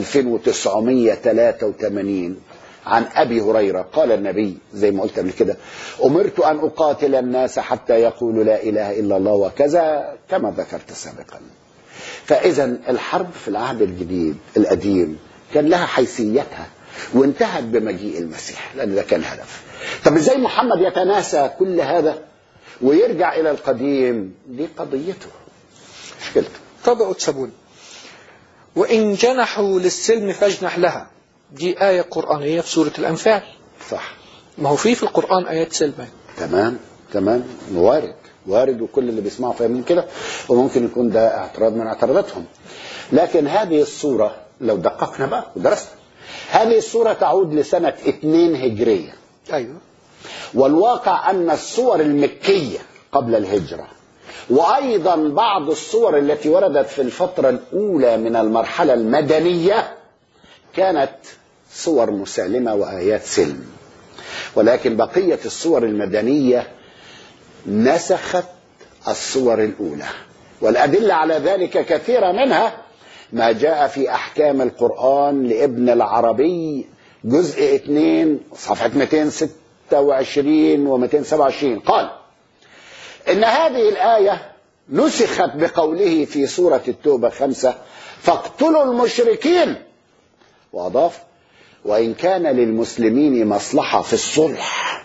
S1: 2983 عن ابي هريره قال النبي زي ما قلت قبل كده امرت ان اقاتل الناس حتى يقولوا لا اله الا الله وكذا كما ذكرت سابقا فاذا الحرب في العهد الجديد القديم كان لها حيثيتها وانتهت بمجيء المسيح لان ده كان هدف طب ازاي محمد يتناسى كل هذا ويرجع الى القديم دي قضيته مشكلته
S2: طبعوا تسابون وإن جنحوا للسلم فاجنح لها دي آية قرآنية في سورة الأنفال
S1: صح
S2: ما هو في في القرآن آيات سلم
S1: تمام تمام وارد وارد وكل اللي بيسمعوا فاهمين كده وممكن يكون ده اعتراض من اعتراضاتهم لكن هذه الصورة لو دققنا بقى ودرسنا هذه الصورة تعود لسنة 2 هجرية
S2: أيوه
S1: والواقع أن الصور المكية قبل الهجرة وأيضا بعض الصور التي وردت في الفترة الأولى من المرحلة المدنية كانت صور مسالمة وآيات سلم ولكن بقية الصور المدنية نسخت الصور الأولى والأدلة على ذلك كثيرة منها ما جاء في أحكام القرآن لابن العربي جزء 2 صفحة 226 و 227 قال إن هذه الآية نسخت بقوله في سورة التوبة خمسة فاقتلوا المشركين وأضاف وإن كان للمسلمين مصلحة في الصلح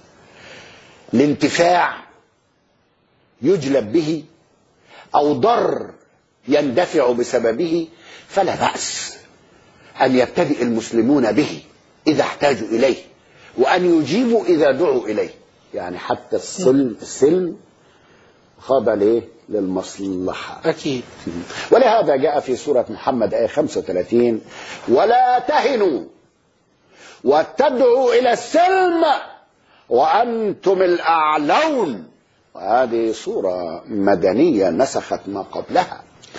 S1: لانتفاع يجلب به أو ضر يندفع بسببه فلا بأس أن يبتدئ المسلمون به إذا احتاجوا إليه وأن يجيبوا إذا دعوا إليه يعني حتى السلم السلم خاضع ليه للمصلحة
S2: أكيد
S1: ولهذا جاء في سورة محمد آية 35 ولا تهنوا وتدعوا إلى السلم وأنتم الأعلون وهذه صورة مدنية نسخت ما قبلها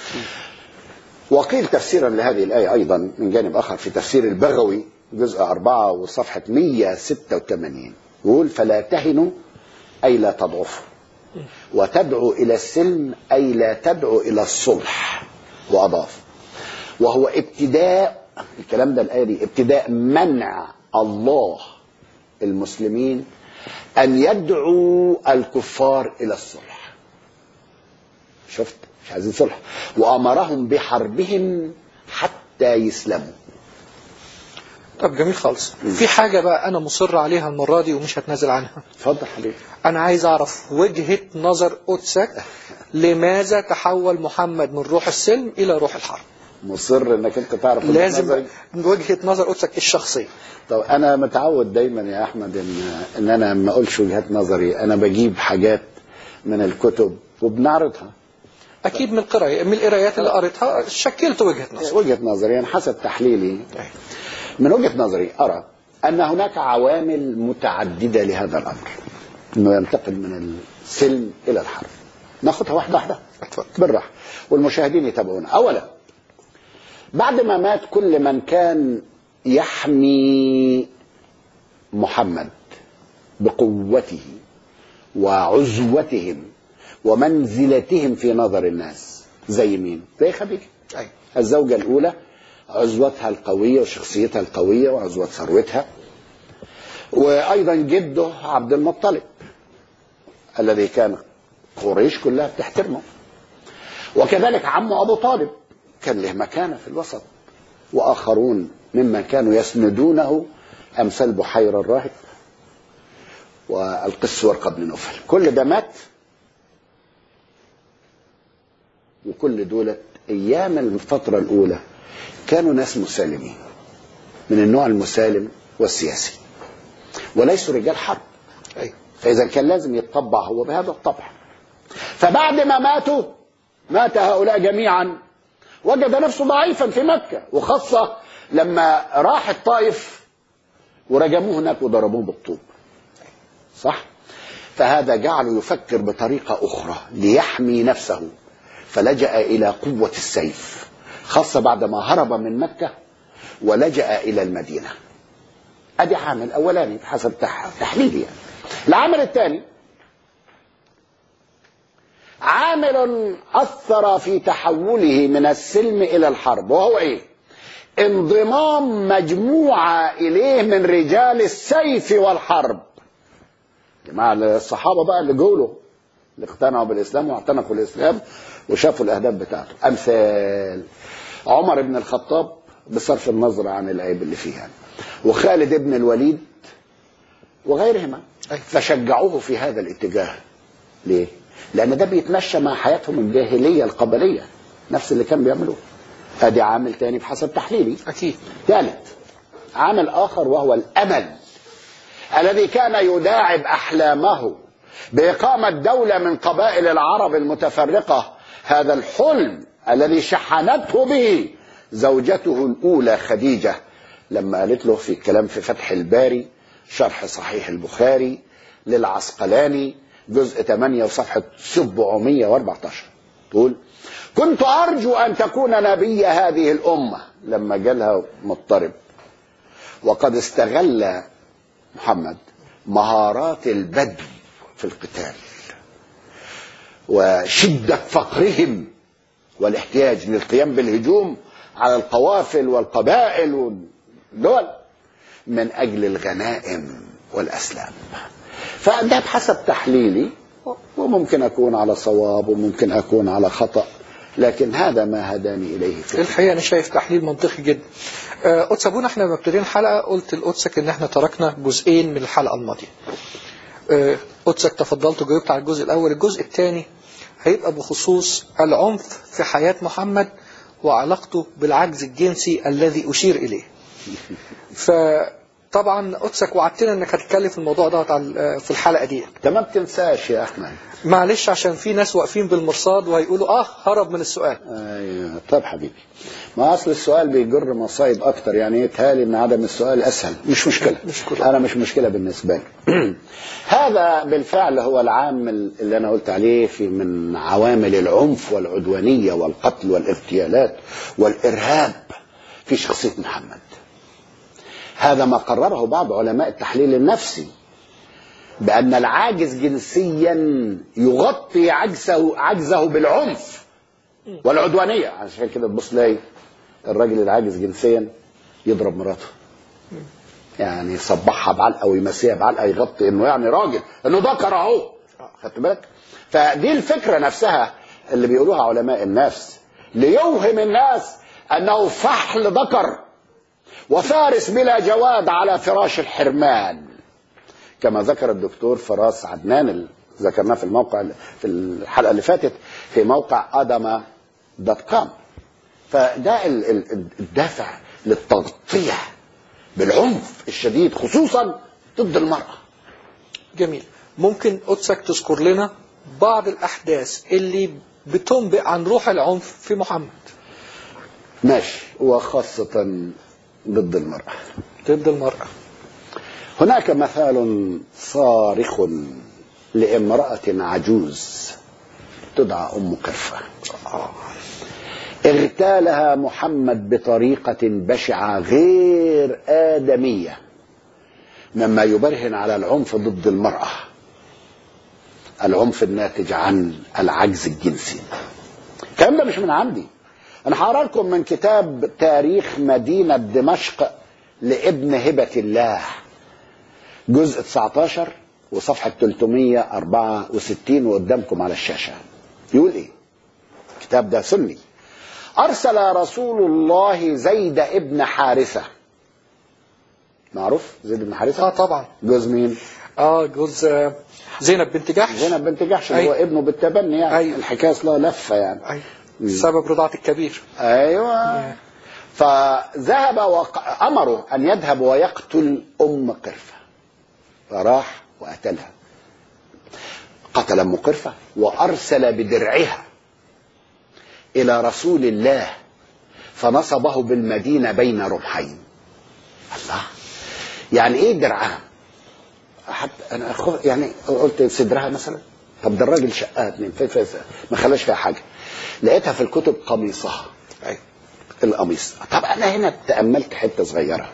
S1: وقيل تفسيرا لهذه الآية أيضا من جانب آخر في تفسير البغوي جزء أربعة وصفحة 186 يقول فلا تهنوا أي لا تضعفوا وتدعو إلى السلم أي لا تدعو إلى الصلح وأضاف وهو ابتداء الكلام ده الآية دي ابتداء منع الله المسلمين أن يدعوا الكفار إلى الصلح شفت مش عايزين صلح وأمرهم بحربهم حتى يسلموا
S2: طب جميل خالص في حاجة بقى أنا مصر عليها المرة دي ومش هتنازل عنها
S1: اتفضل حبيبي
S2: أنا عايز أعرف وجهة نظر قدسك لماذا تحول محمد من روح السلم إلى روح الحرب
S1: مصر انك انت تعرف وجهة
S2: لازم
S1: نظري؟
S2: من وجهه نظر قدسك الشخصيه
S1: طب انا متعود دايما يا احمد ان ان انا ما اقولش وجهات نظري انا بجيب حاجات من الكتب وبنعرضها
S2: اكيد من القرايه من القرايات اللي قريتها شكلت وجهه نظر
S1: وجهه نظري يعني حسب تحليلي من وجهه نظري ارى ان هناك عوامل متعدده لهذا الامر انه ينتقل من السلم الى الحرب ناخدها واحده واحده
S2: اتفضل
S1: بالراحه والمشاهدين يتابعونا اولا بعد ما مات كل من كان يحمي محمد بقوته وعزوتهم ومنزلتهم في نظر الناس زي مين؟ زي خديجه
S2: ايوه
S1: الزوجة الأولى عزوتها القوية وشخصيتها القوية وعزوة ثروتها وأيضا جده عبد المطلب الذي كان قريش كلها بتحترمه وكذلك عمه أبو طالب كان له مكانة في الوسط وآخرون ممن كانوا يسندونه أمثال بحيرة الراهب والقس ورقة بن نوفل كل ده مات وكل دولة أيام الفترة الأولى كانوا ناس مسالمين من النوع المسالم والسياسي وليسوا رجال حرب
S2: ايوه
S1: فإذا كان لازم يتطبع هو بهذا الطبع فبعد ما ماتوا مات هؤلاء جميعا وجد نفسه ضعيفا في مكة وخاصة لما راح الطائف ورجموه هناك وضربوه بالطوب صح فهذا جعله يفكر بطريقة أخرى ليحمي نفسه فلجأ إلى قوة السيف خاصة بعدما هرب من مكة ولجأ إلى المدينة أدي عامل أولاني بحسب تح- تحليلي يعني. العامل الثاني عامل أثر في تحوله من السلم إلى الحرب وهو إيه؟ انضمام مجموعة إليه من رجال السيف والحرب جماعة الصحابة بقى اللي جوله اللي اقتنعوا بالإسلام واعتنقوا الإسلام وشافوا الأهداف بتاعته أمثال عمر بن الخطاب بصرف النظر عن العيب اللي فيه يعني. وخالد بن الوليد وغيرهما
S2: أيوة.
S1: فشجعوه في هذا الاتجاه ليه؟ لأن ده بيتمشى مع حياتهم الجاهلية القبلية نفس اللي كان بيعملوه ادي عامل تاني بحسب تحليلي
S2: اكيد
S1: ثالث عامل آخر وهو الأمل الذي كان يداعب أحلامه بإقامة دولة من قبائل العرب المتفرقة هذا الحلم الذي شحنته به زوجته الأولى خديجة لما قالت له في كلام في فتح الباري شرح صحيح البخاري للعسقلاني جزء 8 وصفحة 714 تقول كنت أرجو أن تكون نبي هذه الأمة لما جالها مضطرب وقد استغل محمد مهارات البدو في القتال وشدة فقرهم والاحتياج للقيام بالهجوم على القوافل والقبائل والدول من أجل الغنائم والأسلام فده بحسب تحليلي وممكن أكون على صواب وممكن أكون على خطأ لكن هذا ما هداني إليه في
S2: الحقيقه انا شايف تحليل منطقي جدا آه، قدس ابونا احنا لما ابتدينا الحلقه قلت لقدسك ان احنا تركنا جزئين من الحلقه الماضيه آه، قدسك تفضلت وجاوبت على الجزء الاول الجزء الثاني هيبقى بخصوص العنف في حياه محمد وعلاقته بالعجز الجنسي الذي اشير اليه فطبعا قدسك وعدتنا انك هتتكلم في الموضوع ده على- في الحلقه دي
S1: انت ما بتنساش يا احمد
S2: معلش عشان في ناس واقفين بالمرصاد وهيقولوا اه هرب من السؤال
S1: ايوه طب حبيبي ما اصل السؤال بيجر مصايب اكتر يعني يتهيألي ان عدم السؤال اسهل مش مشكله
S2: مشكلة.
S1: انا مش مشكله بالنسبه لي هذا بالفعل هو العامل اللي انا قلت عليه في من عوامل العنف والعدوانيه والقتل والاغتيالات والارهاب في شخصيه محمد هذا ما قرره بعض علماء التحليل النفسي بأن العاجز جنسيا يغطي عجزه عجزه بالعنف والعدوانية عشان كده تبص تلاقي الراجل العاجز جنسيا يضرب مراته يعني يصبحها بعلقة ويمسيها بعلقة يغطي انه يعني راجل انه ذكر اهو خدت بالك فدي الفكرة نفسها اللي بيقولوها علماء النفس ليوهم الناس انه فحل ذكر وفارس بلا جواد على فراش الحرمان كما ذكر الدكتور فراس عدنان اللي ذكرناه في الموقع في الحلقه اللي فاتت في موقع ادم دوت كوم فده ال- ال- الدافع للتغطية بالعنف الشديد خصوصا ضد المرأة
S2: جميل ممكن قدسك تذكر لنا بعض الأحداث اللي بتنبئ عن روح العنف في محمد
S1: ماشي وخاصة ضد المرأة
S2: ضد المرأة
S1: هناك مثال صارخ لامرأة عجوز تدعى أم قرفة اغتالها محمد بطريقة بشعة غير آدمية مما يبرهن على العنف ضد المرأة العنف الناتج عن العجز الجنسي الكلام ده مش من عندي انا هقرا لكم من كتاب تاريخ مدينة دمشق لابن هبة الله جزء 19 وصفحة 364 وقدامكم على الشاشة يقول ايه الكتاب ده سني أرسل رسول الله زيد ابن حارثة معروف زيد بن
S2: اه
S1: حارثة
S2: طبعا
S1: جوز مين
S2: اه جوز آه، زينب بنت جحش
S1: زينب بنت جحش اللي هو
S2: أيوة.
S1: ابنه بالتبني يعني
S2: أيوة.
S1: الحكاية اصلها لفة يعني
S2: أيوة. سبب رضاعة الكبير
S1: ايوه فذهب وامره ان يذهب ويقتل ام قرفه فراح وقتلها قتل ام قرفه وارسل بدرعها الى رسول الله فنصبه بالمدينه بين رمحين الله يعني ايه درعها حتى انا أخو يعني قلت صدرها مثلا طب ده الراجل شقها اتنين في في ما خلاش فيها حاجه لقيتها في الكتب قميصها
S2: أيوة.
S1: القميص طب انا هنا تاملت حته صغيره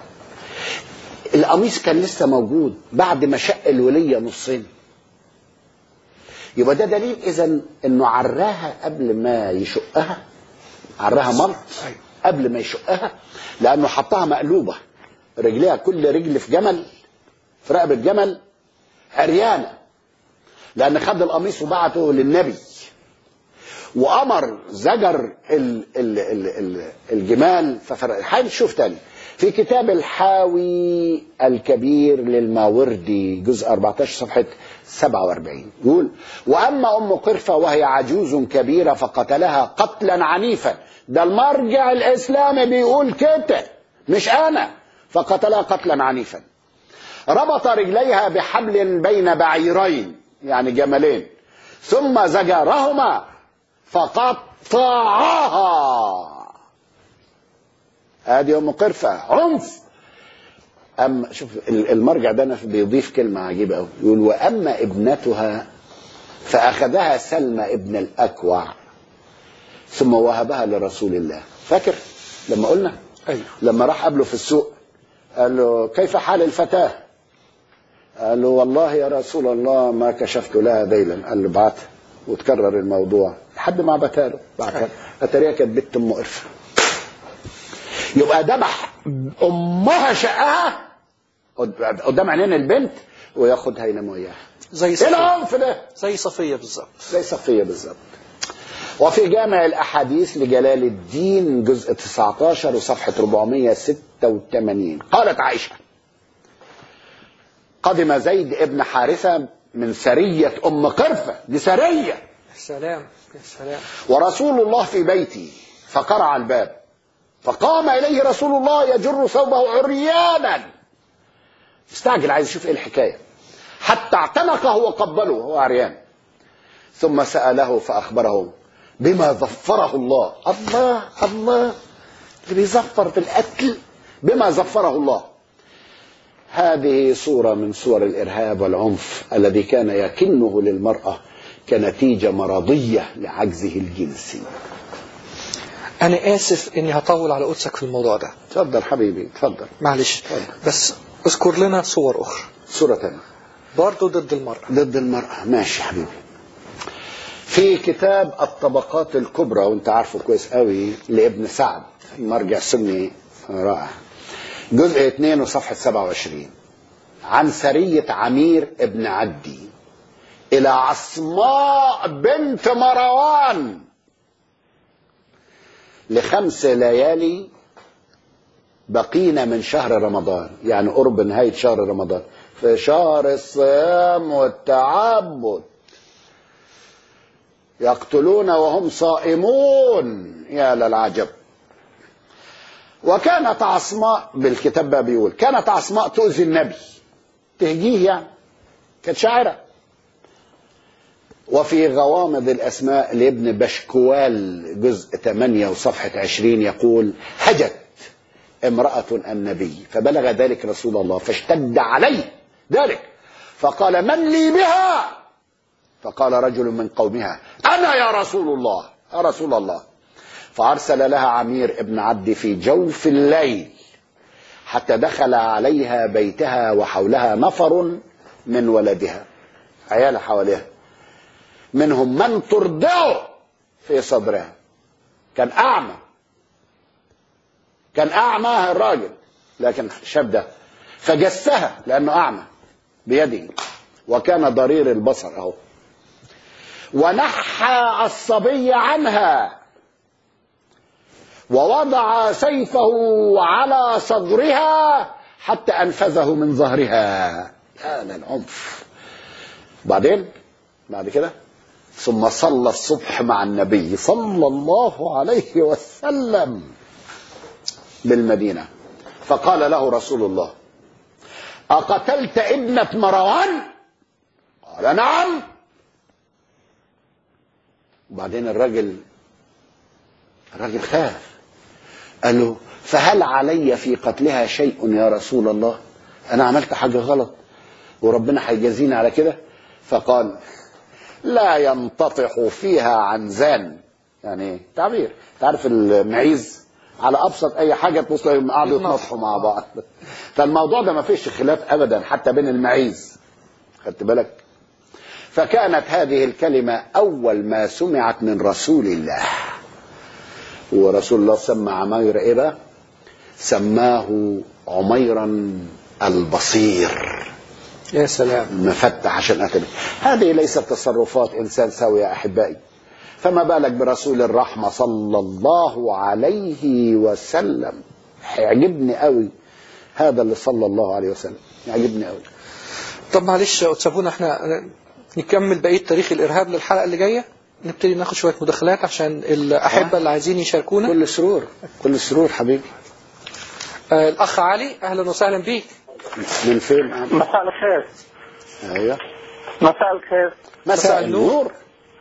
S1: القميص كان لسه موجود بعد ما شق الوليه نصين يبقى ده دليل اذا انه عراها قبل ما يشقها عراها ملط
S2: أيوة.
S1: قبل ما يشقها لانه حطها مقلوبه رجليها كل رجل في جمل في رقبه جمل عريانه لان خد القميص وبعته للنبي وامر زجر ال ال ال ال الجمال ففرق هنشوف تاني في كتاب الحاوي الكبير للماوردي جزء 14 صفحة 47 يقول وأما أم قرفة وهي عجوز كبيرة فقتلها قتلا عنيفا ده المرجع الإسلامي بيقول كده مش أنا فقتلها قتلا عنيفا ربط رجليها بحبل بين بعيرين يعني جملين ثم زجرهما فقطعها ادي ام قرفه عنف اما شوف المرجع ده نفسه بيضيف كلمه عجيبه قوي يقول واما ابنتها فاخذها سلمى ابن الاكوع ثم وهبها لرسول الله فاكر لما قلنا
S2: أيوة.
S1: لما راح قبله في السوق قال له كيف حال الفتاه قال له والله يا رسول الله ما كشفت لها ذيلا قال له بعتها وتكرر الموضوع لحد ما بعتها له بعتها اتاريها كانت بنت ام قرفه يبقى ذبح امها شقها قد- قدام عينين البنت وياخدها ينام وياها
S2: زي
S1: ايه
S2: صفية
S1: العنف ده
S2: زي صفية بالظبط
S1: زي صفيه بالظبط وفي جامع الاحاديث لجلال الدين جزء 19 وصفحه 486 قالت عائشه قدم زيد ابن حارثه من سريه ام قرفه دي سريه
S2: يا سلام يا سلام
S1: ورسول الله في بيتي فقرع الباب فقام اليه رسول الله يجر ثوبه عريانا استعجل عايز يشوف ايه الحكايه حتى اعتنقه وقبله وهو عريان ثم ساله فاخبره بما ظفره الله الله الله اللي بيظفر بالقتل بما ظفره الله هذه صورة من صور الإرهاب والعنف الذي كان يكنه للمرأة كنتيجة مرضية لعجزه الجنسي
S2: أنا آسف إني هطول على قدسك في الموضوع ده
S1: تفضل حبيبي تفضل
S2: معلش
S1: اتفضل.
S2: بس اذكر لنا صور أخرى
S1: صورة تانية
S2: برضه ضد المرأة
S1: ضد المرأة ماشي حبيبي في كتاب الطبقات الكبرى وانت عارفه كويس قوي لابن سعد مرجع سني رائع جزء 2 وصفحة 27 عن سرية عمير ابن عدي إلى عصماء بنت مروان لخمس ليالي بقينا من شهر رمضان يعني قرب نهاية شهر رمضان في شهر الصيام والتعبد يقتلون وهم صائمون يا للعجب وكانت عصماء بالكتاب بقى بيقول كانت عصماء تؤذي النبي تهجيه يعني كانت شاعرة وفي غوامض الأسماء لابن بشكوال جزء 8 وصفحة 20 يقول هجت امرأة النبي فبلغ ذلك رسول الله فاشتد عليه ذلك فقال من لي بها فقال رجل من قومها أنا يا رسول الله يا رسول الله فأرسل لها عمير ابن عبد في جوف الليل حتى دخل عليها بيتها وحولها نفر من ولدها عيال حواليها منهم من ترضعه في صدرها كان أعمى كان أعمى الراجل لكن شاب ده فجسها لأنه أعمى بيده وكان ضرير البصر أهو ونحى الصبي عنها ووضع سيفه على صدرها حتى أنفذه من ظهرها يا للعنف بعدين بعد كده ثم صلى الصبح مع النبي صلى الله عليه وسلم بالمدينة فقال له رسول الله أقتلت ابنة مروان قال نعم وبعدين الراجل الراجل خاف قال له فهل علي في قتلها شيء يا رسول الله انا عملت حاجه غلط وربنا هيجازيني على كده فقال لا ينتطح فيها عنزان يعني تعبير تعرف المعيز على ابسط اي حاجه تبص قعدوا يتنطحوا مع بعض فالموضوع ده ما فيش خلاف ابدا حتى بين المعيز خدت بالك فكانت هذه الكلمه اول ما سمعت من رسول الله ورسول الله سمى عمير ايه بقى سماه عميرا البصير
S2: يا سلام
S1: مفتح عشان قتل هذه ليست تصرفات انسان سوي يا احبائي فما بالك برسول الرحمه صلى الله عليه وسلم هيعجبني قوي هذا اللي صلى الله عليه وسلم يعجبني قوي
S2: طب معلش يا سابونا احنا نكمل بقيه تاريخ الارهاب للحلقه اللي جايه نبتدي ناخد شويه مداخلات عشان الاحبه اللي عايزين يشاركونا
S1: كل سرور كل سرور حبيبي
S2: آه الاخ علي اهلا وسهلا بيك
S1: من فين
S3: مساء الخير
S1: ايوه
S3: مساء الخير
S1: مساء النور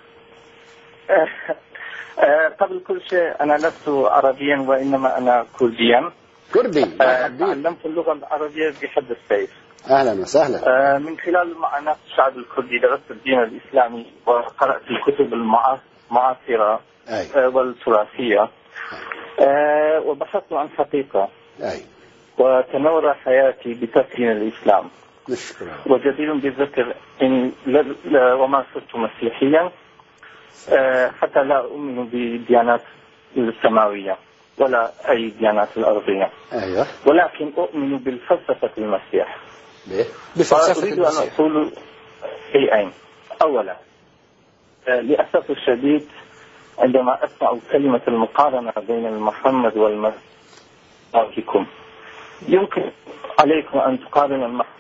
S3: آه، آه، قبل كل شيء أنا لست عربيا وإنما أنا كرديا
S1: كردي
S3: آه،
S1: حبيبي
S3: تعلمت اللغة العربية بحد السيف
S1: اهلا وسهلا
S3: آه، من خلال معاناة الشعب الكردي درست الدين الإسلامي وقرأت الكتب المعا- المعاصرة
S1: ايوه
S3: آه، والتراثية آه، وبحثت عن حقيقة
S1: ايوه
S3: وتنور حياتي بتكوين الإسلام
S1: نشكرك
S3: وجدير بالذكر إن ل- ل- وما صرت مسيحيا آه، حتى لا أؤمن بالديانات السماوية ولا أي ديانات الأرضية
S1: ايوه
S3: ولكن أؤمن بالفلسفة المسيح
S1: ليه؟
S2: بفلسفه
S3: فأريد أن
S2: المسيح
S3: أقول شيئين أولا آه، للأسف الشديد عندما أسمع كلمة المقارنة بين محمد والمسيح بكم يمكن عليكم أن تقارنوا المسيح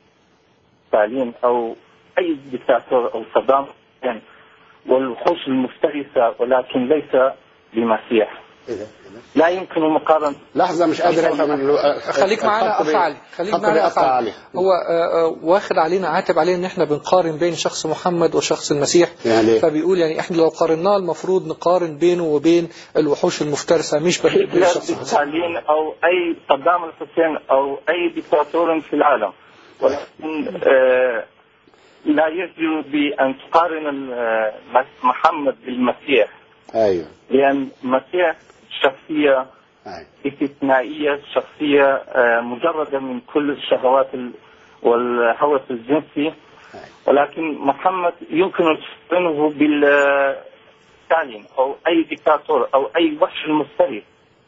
S3: ستالين أو أي دكتاتور أو صدام حسين والوحوش المفترسة ولكن ليس بمسيح
S1: ايه ده؟ إيه ده؟
S3: لا يمكن مقارنة
S1: لحظه مش قادر افهم ال-
S2: خليك معانا
S1: الخط
S2: اخ
S1: بي-
S2: علي خليك
S1: الخط
S2: معانا اخ
S1: بيقطع
S2: علي
S1: عليه.
S2: هو آه، آه، واخد علينا عاتب علينا ان احنا بنقارن بين شخص محمد وشخص المسيح
S1: يعني إيه؟
S2: فبيقول يعني احنا لو قارناه المفروض نقارن بينه وبين الوحوش المفترسه مش بين بين
S3: هتلر
S2: الشخص المسيح.
S3: ستالين أو أي صدام الحسين أو أي دكتاتور في العالم ولكن آه، لا يجوز بأن تقارن ال- آه، محمد بالمسيح
S1: ايوه
S3: لأن المسيح شخصية
S1: ايوه
S3: استثنائية شخصية آه، مجردة من كل الشهوات ال- والهوس الجنسي ولكن محمد يمكن تقارنه بالستالين أو أي دكتاتور أو أي وحش مفترس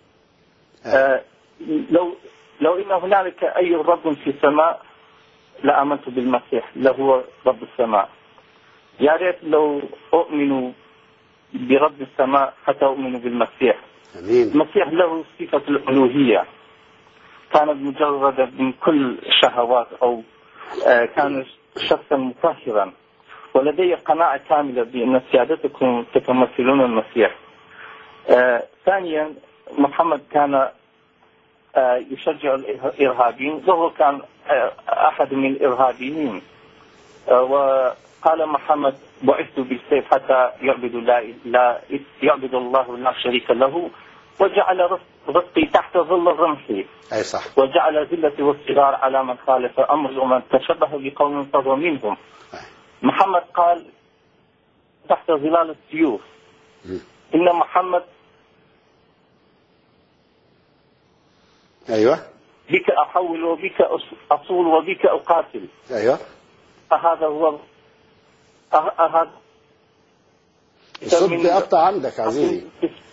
S3: آه، لو لو ان هنالك اي رب في السماء لامنت بالمسيح له رب السماء يا ريت لو اؤمن برب السماء حتى اؤمن بالمسيح
S1: امين
S3: المسيح له صفه الالوهيه كانت مجرده من كل الشهوات او آه، كان شخصا مطهرا ولدي قناعة كاملة بأن سيادتكم تتمثلون المسيح آه، ثانيا محمد كان آه، يشجع الإرهابيين وهو كان آه، أحد من الإرهابيين آه، وقال محمد بعثت بالسيف حتى يعبد لا, لا يعبد الله لا شريك له وجعل رزق- رزقي تحت ظل الرمح
S1: اي صح
S3: وجعل ذلة والصغار على من خالف أمري ومن تشبه بقوم فهو منهم محمد قال تحت ظلال السيوف
S1: مم.
S3: إن محمد
S1: ايوه
S3: بك أحول وبك أص- أصول وبك أقاتل
S1: ايوه
S3: أهذا هو أه- أهذا
S1: الصوت بيقطع عندك عزيزي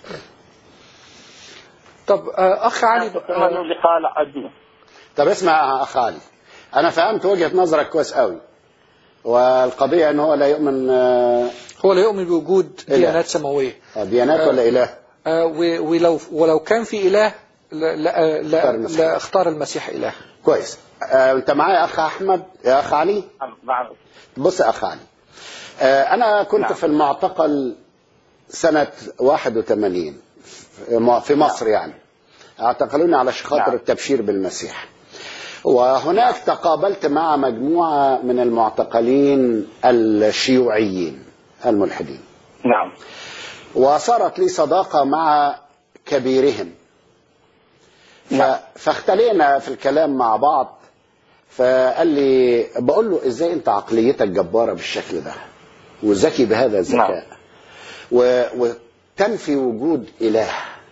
S2: طب آه، اخ علي
S3: أتمنى
S2: آه،
S3: لقاء العدو
S1: طب اسمع يا اخ علي انا فهمت وجهه نظرك كويس قوي والقضيه ان هو لا يؤمن آه،
S2: هو لا يؤمن بوجود
S1: إله.
S2: ديانات سماويه
S1: ديانات ولا اله
S2: آه، و- ولو ولو كان في اله لا لا لا,
S1: اختار المسيح.
S2: لا اختار المسيح اله
S1: كويس آه، انت معايا اخ احمد يا اخ علي
S3: نعم
S1: بص يا اخ علي آه، انا كنت
S3: نعم.
S1: في المعتقل سنه 81 في- في مصر يعني اعتقلوني على خاطر
S3: نعم.
S1: التبشير بالمسيح وهناك تقابلت مع مجموعه من المعتقلين الشيوعيين الملحدين
S3: نعم
S1: وصارت لي صداقة مع كبيرهم ف...
S3: نعم.
S1: فاختلينا في الكلام مع بعض فقال لي بقول له ازاي انت عقليتك جبارة بالشكل ده وذكي بهذا الذكاء
S3: نعم.
S1: و... وتنفي وجود إله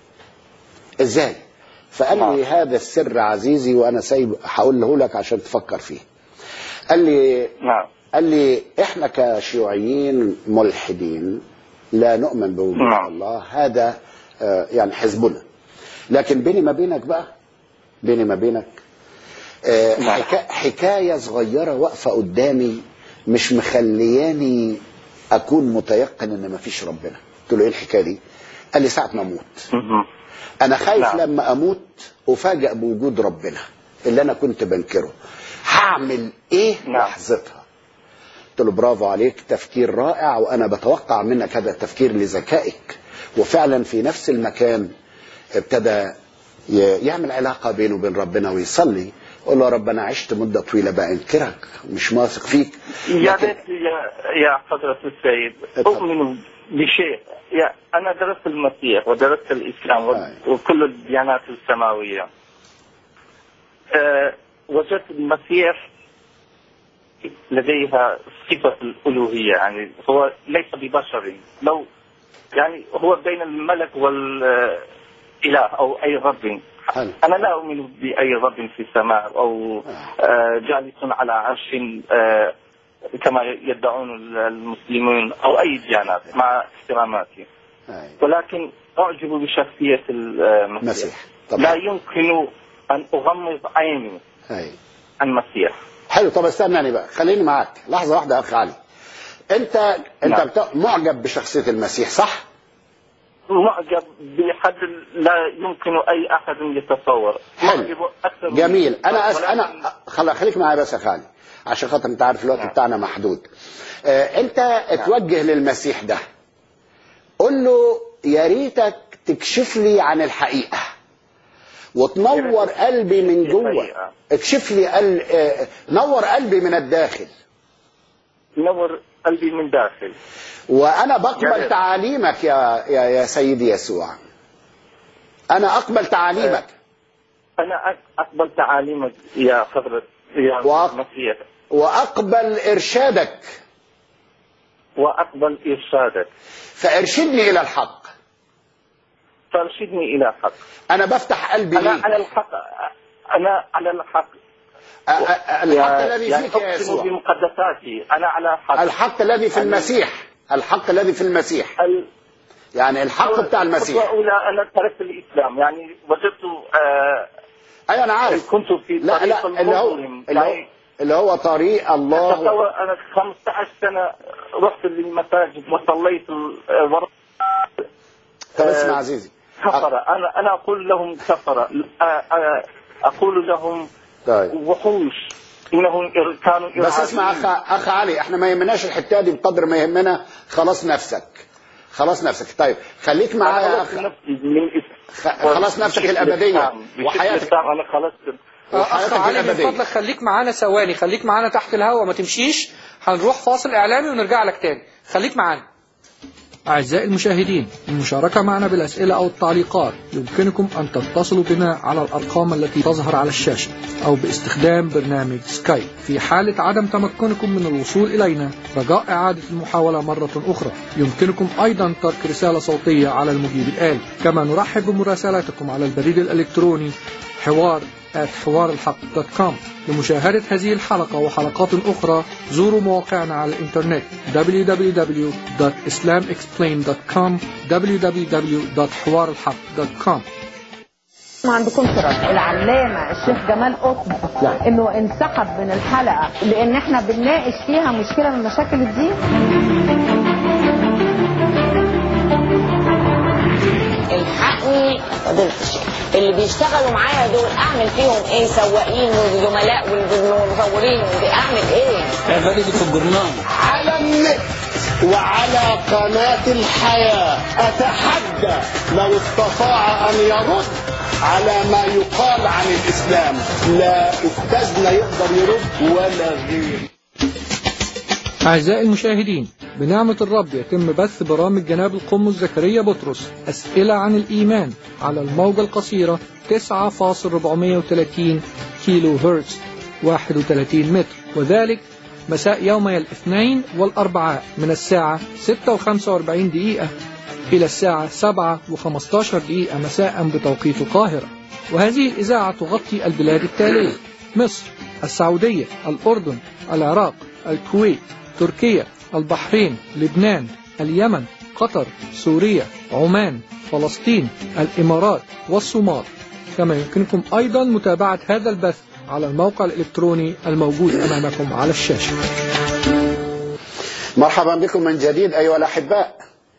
S1: ازاي فقال لي
S3: نعم.
S1: هذا السر عزيزي وانا سايب هقوله لك عشان تفكر فيه قال لي
S3: نعم
S1: قال لي احنا كشيوعيين ملحدين لا نؤمن بوجود
S3: نعم.
S1: الله هذا آه، يعني حزبنا لكن بيني ما بينك بقى بيني ما بينك آه،
S3: نعم.
S1: حكا- حكاية صغيرة واقفة قدامي مش مخلياني أكون متيقن إن مفيش ربنا قلت له إيه الحكاية دي قال لي ساعة ما أموت
S3: مهم.
S1: أنا خايف
S3: نعم.
S1: لما أموت أفاجأ بوجود ربنا اللي أنا كنت بنكره هعمل إيه
S3: نعم.
S1: لحظتها قلت له برافو عليك تفكير رائع وانا بتوقع منك هذا التفكير لذكائك وفعلا في نفس المكان ابتدى ي- يعمل علاقة بينه وبين ربنا ويصلي يقول له يا رب انا عشت مدة طويلة بأنكرك مش واثق فيك
S3: يا
S1: لكن
S3: ريت يا يا حضرة السيد
S1: اتفضل.
S3: أؤمن بشيء يا أنا درست المسيح ودرست الإسلام و-
S1: أي.
S3: وكل الديانات السماوية أه وجدت المسيح لديها صفة الألوهية يعني هو ليس ببشر لو يعني هو بين الملك والإله أو أي رب
S1: حلو.
S3: أنا لا أؤمن بأي رب في السماء أو آه، جالس على عرش آه، كما يدعون المسلمون أو أي ديانات مع احتراماتي
S1: أي.
S3: ولكن أعجب بشخصية المسيح
S1: مسيح
S3: لا
S1: طبعا
S3: يمكن أن أغمض عيني
S1: أي.
S3: عن المسيح
S1: حلو طب استناني بقى خليني معاك لحظة واحدة يا أخ علي أنت أنت
S3: نعم.
S1: بت- معجب بشخصية المسيح صح؟
S3: معجب بحد لا يمكن أي أحد يتصور
S1: حلو.
S3: معجب أكثر من-
S1: جميل انا أس...
S3: ولكن-
S1: انا خل... خليك معايا بس يا خالد عشان خاطر انت عارف الوقت
S3: نعم.
S1: بتاعنا محدود آه انت اتوجه للمسيح ده قول له يا ريتك تكشف لي عن الحقيقه وتنور قلبي من جوه
S3: الحقيقة.
S1: اكشف لي قل... آه، نور قلبي من الداخل
S3: نور قلبي من داخل
S1: وانا بقبل
S3: جميل.
S1: تعاليمك يا يا يا سيدي يسوع انا اقبل تعاليمك
S3: أنا أق- أقبل تعاليمك يا حضرة يا
S1: وأق-
S3: مسيح
S1: واقبل ارشادك
S3: وأقبل إرشادك
S1: فارشدني الى الحق
S3: فارشدني إلى الحق
S1: انا بفتح قلبي
S3: أنا
S1: ليك
S3: على الحق أنا على الحق
S1: أ- أ- الحق الذي
S3: يعني
S1: فيك يا
S3: أقسم
S1: يسوع
S3: بمقدساتي أنا على حق
S1: الحق الذي في
S3: أنا-
S1: المسيح الحق الذي في المسيح
S3: ال-
S1: يعني الحق بتاع
S3: الخطوة
S1: المسيح
S3: الأولى أنا تركت الإسلام يعني وجدت آه
S1: ايوه انا عارف
S3: كنت في
S1: لا
S3: طريق
S1: لا اللي هو
S3: المظلم
S1: اللي هو,
S3: يعني
S1: اللي هو طريق الله
S3: تصور أنا 15 سنة رحت للمساجد وصليت ال- ورا
S1: طب اسمع
S3: آه،
S1: عزيزي
S3: كفرة أنا أنا أقول لهم كفرة آه، آه، أقول لهم
S1: طيب
S3: وحوش انهم إر- كانوا
S1: بس اسمع اخ
S3: إرهابيين.
S1: اخ علي احنا ما يهمناش الحته دي بقدر ما يهمنا خلاص نفسك خلاص نفسك طيب خليك معايا يا
S3: أنا
S1: اخ
S3: خلصت نفسي من الإس-
S1: خ- خلاص نفسك
S3: بشكل
S1: الأبدية
S3: الإسلام. بشكل
S1: وحياتك.
S3: الإسلام انا خلصت
S2: آه،
S1: وحياتك
S2: اخ علي من
S1: الأبدية.
S2: فضلك خليك معانا ثواني خليك معانا تحت الهواء ما تمشيش هنروح فاصل اعلامي ونرجع لك تاني خليك معانا أعزائي المشاهدين المشاركة معنا بالأسئلة أو التعليقات يمكنكم أن تتصلوا بنا على الأرقام التي تظهر على الشاشة أو باستخدام برنامج سكايب في حالة عدم تمكنكم من الوصول إلينا رجاء إعادة المحاولة مرة أخرى يمكنكم أيضا ترك رسالة صوتية على المجيب الآلي كما نرحب بمراسلاتكم على البريد الإلكتروني حوار حوار الحق دوت كوم لمشاهدة هذه الحلقة وحلقات أخرى زوروا مواقعنا على الإنترنت www.islamexplained.com www.حوارالحق.com
S4: ما عندكم رد العلامة الشيخ جمال قطب انه انسحب من الحلقة لان احنا بنناقش فيها مشكلة من مشاكل الدين
S5: الحقني فضيلة الشيخ اللي بيشتغلوا معايا دول اعمل فيهم ايه سواقين وزملاء والمصورين اعمل ايه
S6: على النت وعلى قناة الحياة أتحدى لو استطاع أن يرد على ما يقال عن الإسلام لا أستاذنا يقدر يرد ولا غير
S2: أعزائي المشاهدين بنعمة الرب يتم بث برامج جناب القمص زكريا بطرس أسئلة عن الإيمان على الموجة القصيرة 9.430 كيلو هرتز 31 متر وذلك مساء يومي الاثنين والأربعاء من الساعة 6 و45 دقيقة إلى الساعة 7 و15 دقيقة مساء بتوقيت القاهرة وهذه الإذاعة تغطي البلاد التالية مصر السعودية الأردن العراق الكويت تركيا البحرين لبنان اليمن قطر سوريا عمان فلسطين الإمارات والصومال كما يمكنكم أيضا متابعة هذا البث على الموقع الإلكتروني الموجود أمامكم على الشاشة
S1: مرحبا بكم من جديد أيها الأحباء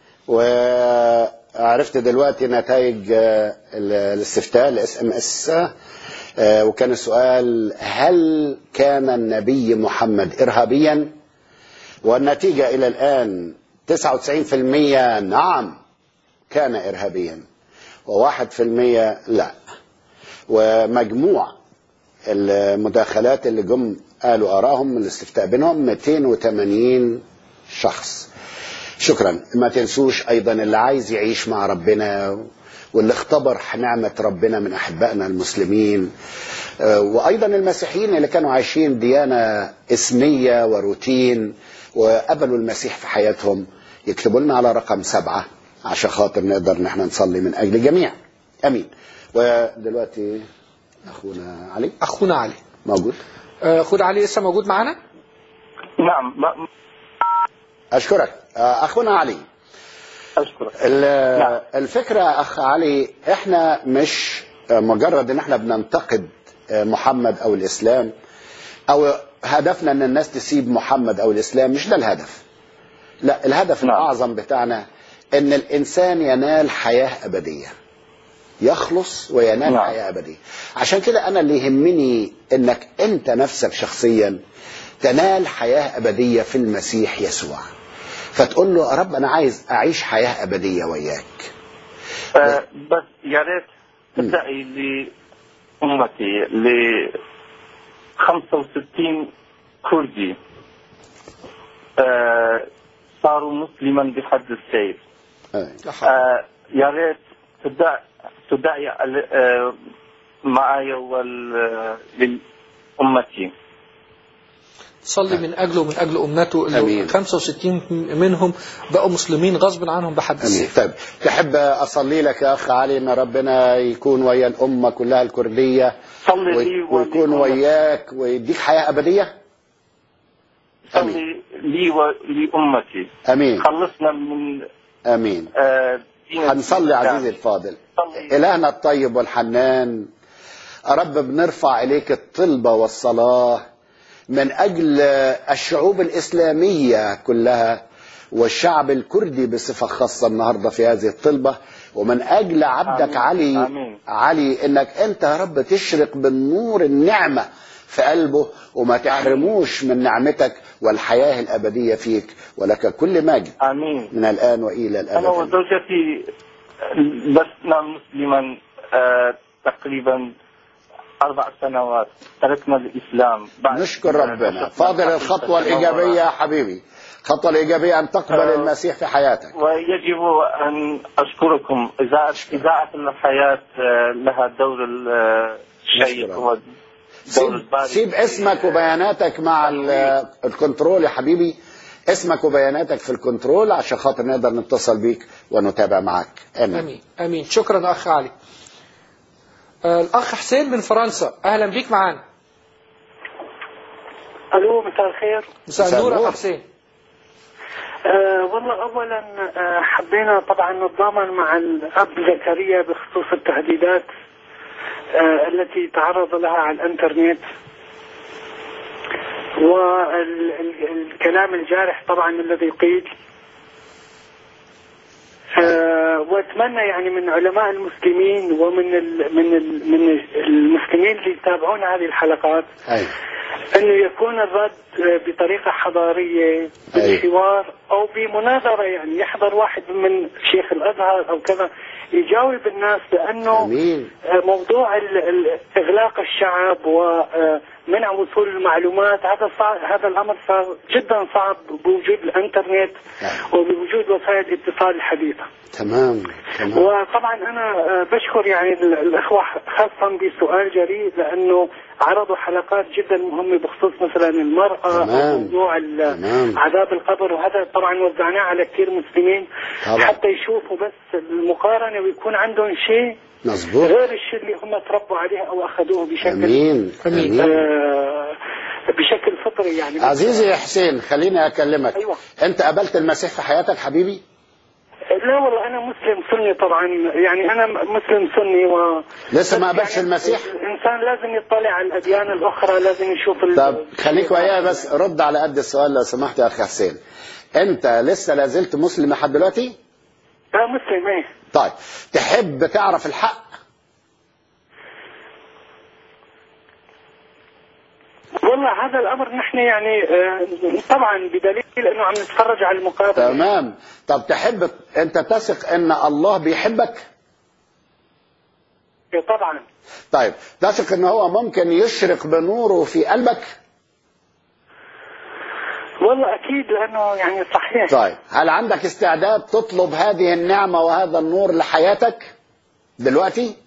S1: وعرفت دلوقتي نتائج آه، الاستفتاء الاس ام اس وكان السؤال هل كان النبي محمد إرهابيا والنتيجة إلى الآن 99% نعم كان إرهابيا وواحد في المية لا ومجموع المداخلات اللي جم قالوا آراهم من الاستفتاء بينهم 280 شخص شكرا ما تنسوش أيضا اللي عايز يعيش مع ربنا واللي اختبر نعمة ربنا من أحبائنا المسلمين آه، وأيضا المسيحيين اللي كانوا عايشين ديانة اسمية وروتين وقبلوا المسيح في حياتهم يكتبوا لنا على رقم سبعة عشان خاطر نقدر نحن نصلي من أجل الجميع أمين ودلوقتي أخونا علي
S2: أخونا علي
S1: موجود
S2: آه، أخونا علي لسه موجود معنا
S3: نعم ما-
S1: أشكرك آه، أخونا علي
S3: اشكرك
S1: ال-
S3: نعم.
S1: الفكرة أخ علي إحنا مش مجرد إن إحنا بننتقد محمد أو الإسلام أو هدفنا إن الناس تسيب محمد أو الإسلام مش ده الهدف لا الهدف
S3: نعم.
S1: الأعظم بتاعنا إن الإنسان ينال حياة أبدية يخلص وينال
S3: نعم.
S1: حياة أبدية عشان كده أنا اللي يهمني إنك أنت نفسك شخصيا تنال حياة أبدية في المسيح يسوع فتقول له يا رب أنا عايز أعيش حياة أبدية وياك
S3: آه، بس يا ريت تدعي لأمتي ل 65 كردي آه، صاروا مسلما بحد السيف
S1: أي.
S3: آه، يا ريت تدعي تدعي آه، معي وال لأمتي
S2: صلي من أجله ومن أجل أمته اللي
S1: أمين.
S2: 65 منهم بقوا مسلمين غصب عنهم بحد
S1: امين
S2: السيف
S1: طيب تحب اصلي لك يا اخ علي ان ربنا يكون ويا الامه كلها الكرديه
S3: صلي لي
S1: وي- ويكون
S3: ولأمتي.
S1: وياك ويديك حياه ابديه
S3: صلي لي ولأمتي
S1: امين
S3: خلصنا من
S1: امين
S3: آه، دين
S1: هنصلي
S3: الإسلام.
S1: عزيزي الفاضل
S3: صلي.
S1: الهنا الطيب والحنان يا رب بنرفع اليك الطلبه والصلاه من اجل الشعوب الاسلاميه كلها والشعب الكردي بصفة خاصة النهاردة في هذه الطلبة ومن أجل عبدك
S3: آمين.
S1: علي
S3: آمين.
S1: علي إنك أنت يا رب تشرق بالنور النعمة في قلبه وما تحرموش من نعمتك والحياة الأبدية فيك ولك كل مجد
S3: امين
S1: من الآن وإلى
S3: انا
S1: الأبد
S3: وزوجتي لسنا مسلما آه، تقريبا اربع سنوات تركنا الاسلام بعد
S1: نشكر ربنا فاضل الخطوة الإيجابية يا حبيبي الخطوة الإيجابية أن تقبل
S3: آه.
S1: المسيح في حياتك
S3: ويجب ان اشكركم اذاعه اذاعه الحياه آه، لها دور ال- الشيق
S1: نشكرك.
S3: ودور
S1: سيب,
S3: الباري
S1: سيب اسمك وبياناتك مع ال- الكنترول يا حبيبي اسمك وبياناتك في الكنترول عشان خاطر نقدر نتصل بيك ونتابع معك امين
S2: امين امين شكرا اخ علي آه، الاخ حسين من فرنسا اهلا بيك معانا
S7: الو مساء الخير
S2: مساء
S1: مساء
S2: النور يا
S1: النور.
S2: اخ حسين
S7: أه والله اولا أه حبينا طبعا نتضامن مع الاب زكريا بخصوص التهديدات أه التي تعرض لها على الانترنت والكلام الجارح طبعا الذي قيل أه واتمنى يعني من علماء المسلمين ومن ال من ال من المسلمين اللي يتابعون هذه الحلقات
S1: أيوة.
S7: انه يكون الرد بطريقه حضاريه بالحوار او بمناظره يعني يحضر واحد من شيخ الازهر او كذا يجاوب الناس لانه
S1: امين
S7: موضوع ال- ال- اغلاق الشعب ومنع وصول المعلومات هذا صار هذا الامر صار جدا صعب بوجود الانترنت وبوجود وسائل الاتصال الحديثه.
S1: تمام تمام
S7: وطبعا انا آه، بشكر يعني ال- الاخوه خاصه بسؤال جريء لانه عرضوا حلقات جدا مهمه بخصوص مثلا المراه
S1: تمام.
S7: موضوع ال-
S1: تمام.
S7: عذاب القبر وهذا طبعا وزعناه على كثير مسلمين
S1: طبعا.
S7: حتى يشوفوا بس المقارنه ويكون عندهم شيء
S1: مظبوط
S7: غير الشيء اللي هم تربوا عليه او اخذوه بشكل
S1: امين
S2: أمين.
S1: امين
S7: آه بشكل فطري يعني
S1: عزيزي يا حسين خليني اكلمك
S7: أيوة.
S1: انت قابلت المسيح في حياتك حبيبي
S7: لا والله انا مسلم سني طبعا يعني انا مسلم سني و
S1: لسه ما
S7: بس
S1: قابلتش
S7: يعني
S1: المسيح
S7: الانسان لازم يطلع على الاديان الاخرى لازم يشوف ال-
S1: طب خليك وياي بس رد على قد السؤال لو سمحت يا اخي حسين انت لسه لازلت مسلم لحد دلوقتي
S7: اه مسلم ايه
S1: طيب تحب تعرف الحق
S7: والله هذا الامر نحن يعني آه، طبعا بدليل انه عم نتفرج على المقابله
S1: تمام طب تحب انت تثق ان الله بيحبك
S7: إيه طبعا
S1: طيب تثق ان هو ممكن يشرق بنوره في قلبك
S7: والله اكيد لانه يعني صحيح
S1: طيب هل عندك استعداد تطلب هذه النعمة وهذا النور لحياتك دلوقتي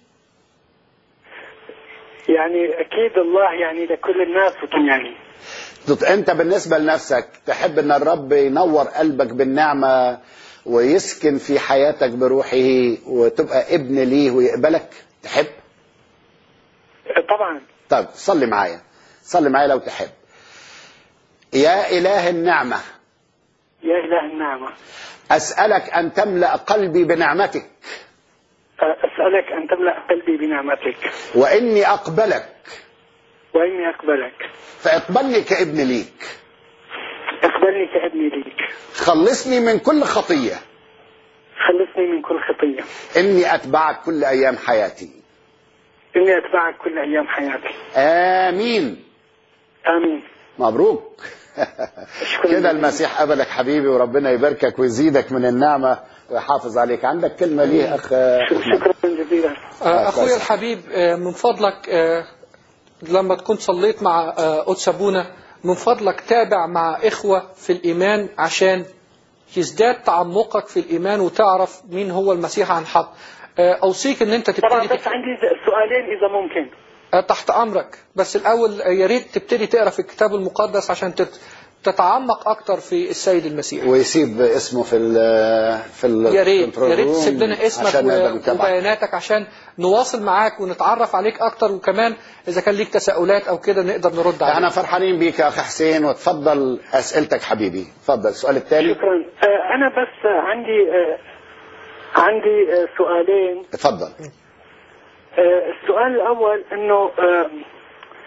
S7: يعني اكيد الله يعني لكل الناس يعني
S1: تط- انت بالنسبة لنفسك تحب ان الرب ينور قلبك بالنعمة ويسكن في حياتك بروحه وتبقى ابن ليه ويقبلك تحب
S7: إيه طبعا
S1: طيب صلي معايا صلي معايا لو تحب يا إله النعمة
S7: يا اله النعمه
S1: أسألك أن تملأ قلبي بنعمتك
S7: آه، اسالك ان تملا قلبي بنعمتك
S1: وإني أقبلك
S7: واني اقبلك
S1: فاقبلني كابن ليك
S7: اقبلني كابني ليك
S1: خلصني من كل خطية
S7: خلصني من كل خطيه
S1: إني أتبعك كل أيام حياتي
S7: اني اتبعك كل ايام حياتي
S1: آمين
S7: امين
S1: مبروك
S7: شكراً
S1: كده
S7: جزيلاً.
S1: المسيح قبلك حبيبي وربنا يباركك ويزيدك من النعمة ويحافظ عليك عندك كلمة ليه أخ أحمد
S7: شكرا جزيلا
S2: آه، اخويا
S1: كويس.
S2: الحبيب آه، من فضلك آه، لما تكون صليت مع آه، قدس ابونا من فضلك تابع مع اخوه في الايمان عشان يزداد تعمقك في الايمان وتعرف مين هو المسيح عن حق آه، اوصيك ان انت
S7: طبعا
S2: تبتدي
S7: بس عندي سؤالين اذا ممكن
S2: آه، تحت امرك بس الاول آه، يا ريت تبتدي تقرا في الكتاب المقدس عشان تت- تتعمق اكتر في السيد المسيح
S1: ويسيب اسمه في ال في ال
S2: يا ريت
S1: control
S2: يا ريت
S1: room
S2: تسيب لنا اسمك
S1: عشان نقدر
S2: و-
S1: نتابعك.
S2: وبياناتك عشان نواصل معاك ونتعرف عليك اكتر وكمان اذا كان ليك تساؤلات او كده نقدر نرد عليك
S1: احنا فرحانين بيك يا اخ حسين وتفضل اسئلتك حبيبي تفضل السؤال التالي
S7: شكرا آه، انا بس آه، عندي آه، عندي آه، سؤالين
S1: تفضل
S7: آه، السؤال الاول انه آه،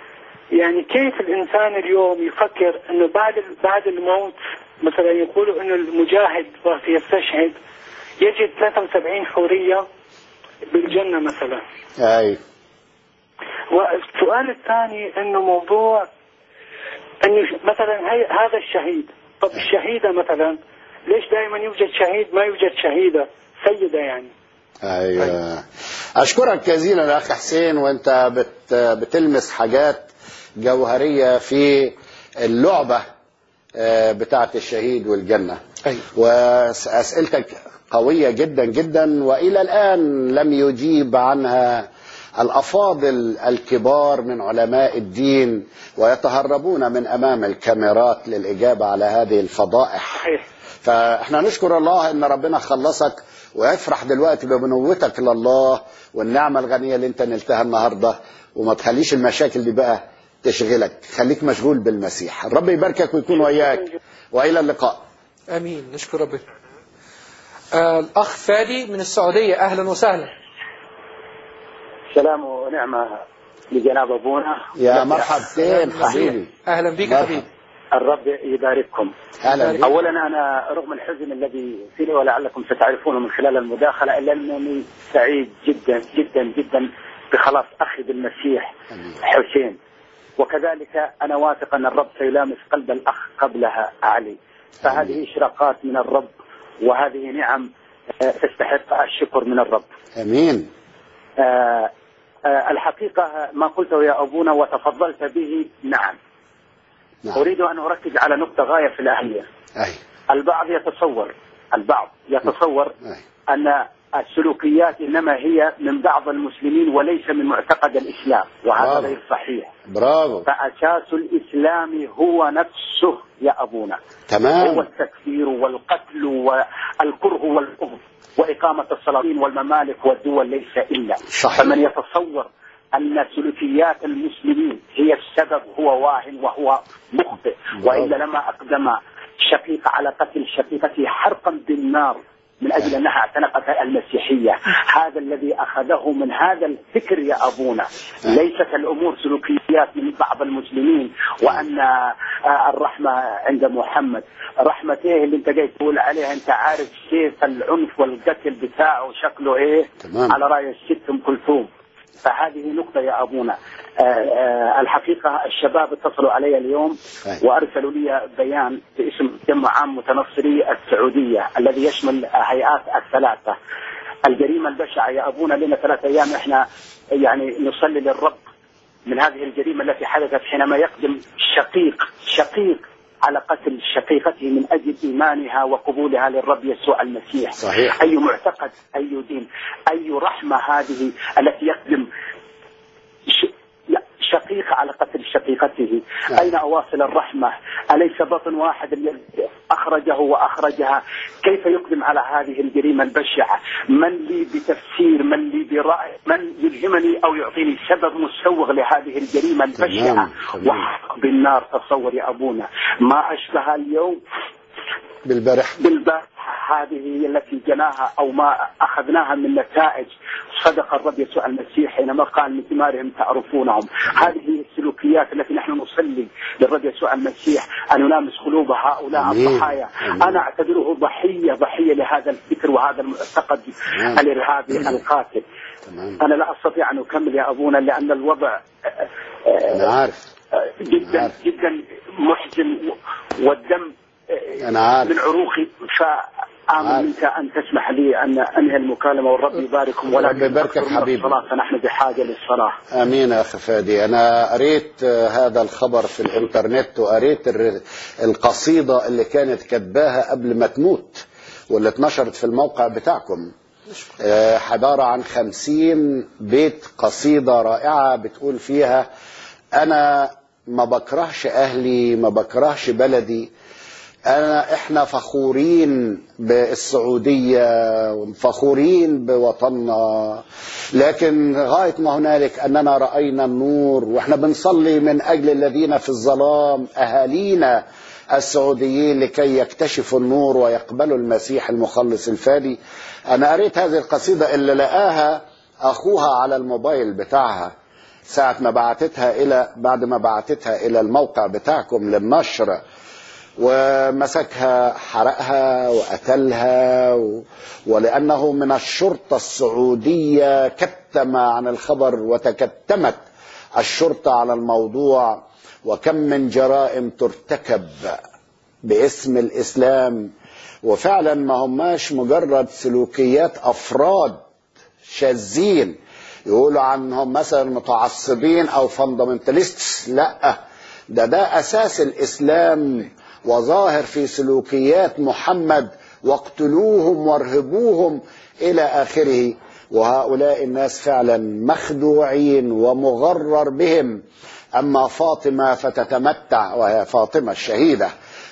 S7: يعني كيف الانسان اليوم يفكر انه بعد بعد الموت مثلا يقولوا انه المجاهد وقت يستشهد يجد 73 حوريه بالجنه مثلا
S1: اي
S7: والسؤال الثاني انه موضوع انه مثلا هي هذا الشهيد طب الشهيده مثلا ليش دائما يوجد شهيد ما يوجد شهيده سيده يعني
S1: ايوه اشكرك جزيلا يا اخ حسين وانت بت بتلمس حاجات جوهريه في اللعبه آه، بتاعه الشهيد والجنه
S2: أيوة.
S1: واسئلتك قويه جدا جدا والى الان لم يجيب عنها الافاضل الكبار من علماء الدين ويتهربون من امام الكاميرات للاجابه على هذه الفضائح
S7: صحيح
S1: فاحنا نشكر الله ان ربنا خلصك ويفرح دلوقتي ببنوتك لله والنعمه الغنيه اللي انت نلتها النهارده وما تخليش المشاكل دي بقى تشغلك خليك مشغول بالمسيح الرب يباركك ويكون وياك والى اللقاء
S2: امين نشكر ربنا آه الاخ فادي من السعوديه اهلا وسهلا
S8: سلام ونعمة لجناب أبونا
S1: يا مرحبتين حبيبي
S2: اهلا بك يا
S1: مرحب.
S2: حبيبي
S8: الرب يبارككم
S1: اهلا بك
S8: أولا أنا رغم الحزن الذي فيني ولعلكم ستعرفونه من خلال المداخلة إلا أنني سعيد جدا جدا جدا بخلاص أخي بالمسيح حسين وكذلك أنا واثق أن الرب سيلامس قلب الأخ قبلها علي فهذه إشراقات من الرب وهذه نعم آه، تستحق الشكر من الرب
S1: امين
S8: آه، آه، الحقيقة ما قلته يا أبونا وتفضلت به نعم
S1: نعم
S8: أريد أن أركز على نقطة غاية في الأهمية
S1: اي
S8: البعض يتصور البعض يتصور
S1: اي
S8: أن السلوكيات إنما هي من بعض المسلمين وليس من معتقد الإسلام وهذا
S1: برافو.
S8: غير صحيح
S1: برافو
S8: فأساس الإسلام هو نفسه يا أبونا هو
S1: تمام
S8: التكفير والقتل والكره والبغض وإقامة السلاطين والممالك والدول ليس إلا
S1: صحيح.
S8: فمن يتصور أن سلوكيات المسلمين هي السبب هو واهن وهو مخطئ وإلا لما أقدم شقيق على قتل شقيقته حرقا بالنار من أجل أنها اعتنقت المسيحية هذا الذي أخذه من هذا الفكر يا أبونا ليست الأمور سلوكيات من بعض المسلمين وأن آه، الرحمة عند محمد رحمته اللي انت جاي تقول عليها انت عارف سيف العنف والقتل بتاعه شكله ايه
S1: تمام.
S8: على رأي الست ام كلثوم فهذه نقطة يا أبونا آه، آه، الحقيقة الشباب اتصلوا علي اليوم
S1: أي.
S8: وأرسلوا لي بيان باسم جمع عام متنصري السعودية الذي يشمل هيئات الثلاثة الجريمة البشعة يا أبونا لنا ثلاثة أيام إحنا يعني نصلي للرب من هذه الجريمة التي حدثت حينما يقدم شقيق شقيق على قتل شقيقته من أجل إيمانها وقبولها للرب يسوع المسيح
S1: صحيح.
S8: أي معتقد أي دين أي رحمة هذه التي يقدم ش... لا، شقيقة على قتل شقيقته
S1: نعم.
S8: أين أواصل الرحمة أليس بطن واحد الذي أخرجه وأخرجها كيف يقدم على هذه الجريمة البشعة من لي بتفسير من لي برأي من يلهمني أو يعطيني سبب مسوغ لهذه الجريمة البشعة
S1: تمام، تمام.
S8: وحق بالنار تصور يا أبونا ما أشبه اليوم
S1: بالبرح
S8: بالبارحة هذه هي التي جناها أو ما أخذناها من نتائج صدق الرب يسوع المسيح حينما قال من ثمارهم تعرفونهم هذه هي السلوكيات التي نحن نصلي للرب يسوع المسيح أن نلامس قلوب هؤلاء
S1: آمين.
S8: الضحايا
S1: آمين.
S8: أنا أعتبره ضحية ضحية لهذا الفكر وهذا المعتقد
S1: تمام.
S8: الإرهابي القاتل
S1: تمام
S8: أنا لا أستطيع أن أكمل يا أبونا لأن الوضع آه، آه،
S1: انا عارف
S8: جدا
S1: عارف.
S8: جدا محزن والدم آه،
S1: أنا عارف.
S8: من عروقي فآمن
S1: عارف.
S8: منك أن تسمح لي أن أنهي المكالمة والرب يباركم ولكن
S1: رب يباركك
S8: أكثر من
S1: حبيبي.
S8: الصلاة فنحن بحاجة للصلاة
S1: امين يا اخ فادي انا قريت آه، هذا الخبر في الانترنت وقريت الر- القصيده اللي كانت كاتباها قبل ما تموت واللي اتنشرت في الموقع بتاعكم آه، عبارة عن خمسين بيت قصيدة رائعة بتقول فيها أنا ما بكرهش أهلي ما بكرهش بلدي أنا إحنا فخورين بالسعودية فخورين بوطننا لكن غاية ما هنالك أننا رأينا النور وإحنا بنصلي من أجل الذين في الظلام أهالينا السعوديين لكي يكتشفوا النور ويقبلوا المسيح المخلص الفادي أنا قريت هذه القصيدة اللي لقاها أخوها على الموبايل بتاعها ساعة ما بعتتها إلى بعد ما بعتتها إلى الموقع بتاعكم للنشر ومسكها حرقها وقتلها و... ولأنه من الشرطة السعودية كتم عن الخبر وتكتمت الشرطة على الموضوع وكم من جرائم ترتكب باسم الإسلام وفعلا ما هماش مجرد سلوكيات أفراد شاذين يقولوا عنهم مثلا متعصبين أو فاندامنتاليست لا ده ده أساس الإسلام وظاهر في سلوكيات محمد واقتلوهم وارهبوهم إلى آخره وهؤلاء الناس فعلا مخدوعين ومغرر بهم أما فاطمة فتتمتع وهي فاطمة الشهيدة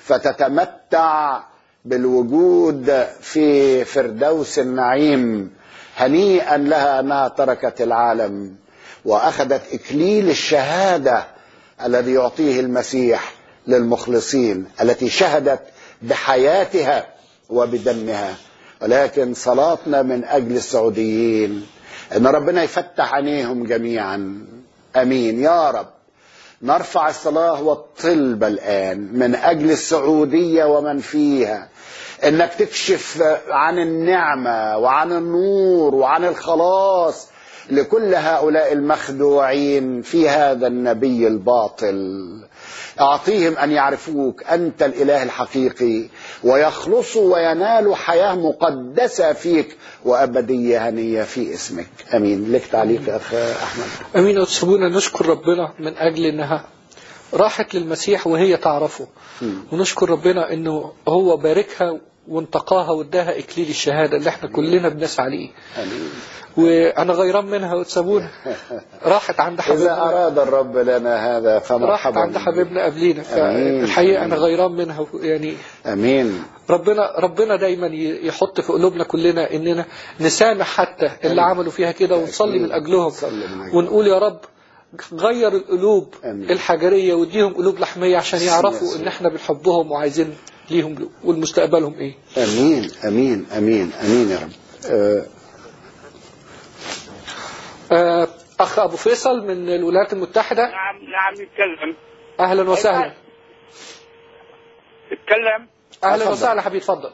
S1: فتتمتع بالوجود في فردوس النعيم هنيئا لها أنها تركت العالم وأخذت إكليل الشهادة الذي يعطيه المسيح للمخلصين التي شهدت بحياتها وبدمها ولكن صلاتنا من أجل السعوديين أن ربنا يفتح عينيهم جميعا أمين يا رب نرفع الصلاة والطلب الآن من أجل السعودية ومن فيها انك تكشف عن النعمة وعن النور وعن الخلاص لكل هؤلاء المخدوعين في هذا النبي الباطل اعطيهم ان يعرفوك انت الاله الحقيقي ويخلصوا وينالوا حياه مقدسه فيك وابديه هنيه في اسمك امين لك تعليق يا اخ احمد
S2: امين وتسيبونا نشكر ربنا من اجل انها راحت للمسيح وهي تعرفه ونشكر ربنا انه هو باركها وانتقاها واداها اكليل الشهاده اللي احنا كلنا بنسعى ليه
S1: امين
S2: وانا غيران منها وتسابونا راحت عند
S1: اذا
S2: حبيبنا
S1: اراد الرب لنا هذا
S2: راحت
S1: فمرحبا
S2: عند حبيبنا قبلينا
S1: آمين.
S2: فالحقيقه انا غيران منها يعني
S1: امين
S2: ربنا ربنا دايما ي- يحط في قلوبنا كلنا اننا نسامح حتى اللي عملوا فيها كده ونصلي من اجلهم
S1: نصلي من أجلهم.
S2: ونقول يا رب غير القلوب
S1: آمين.
S2: الحجريه واديهم قلوب لحميه عشان
S1: بسم
S2: يعرفوا
S1: يسوع.
S2: ان احنا بنحبهم وعايزين ليهم والمستقبلهم ايه
S1: امين امين امين امين يا رب آه،
S2: آه، اخ ابو فيصل من الولايات المتحده
S9: نعم نعم يتكلم
S2: اهلا وسهلا
S9: يتكلم
S2: اهلا
S1: اتفضل.
S2: وسهلا حبيبي اتفضل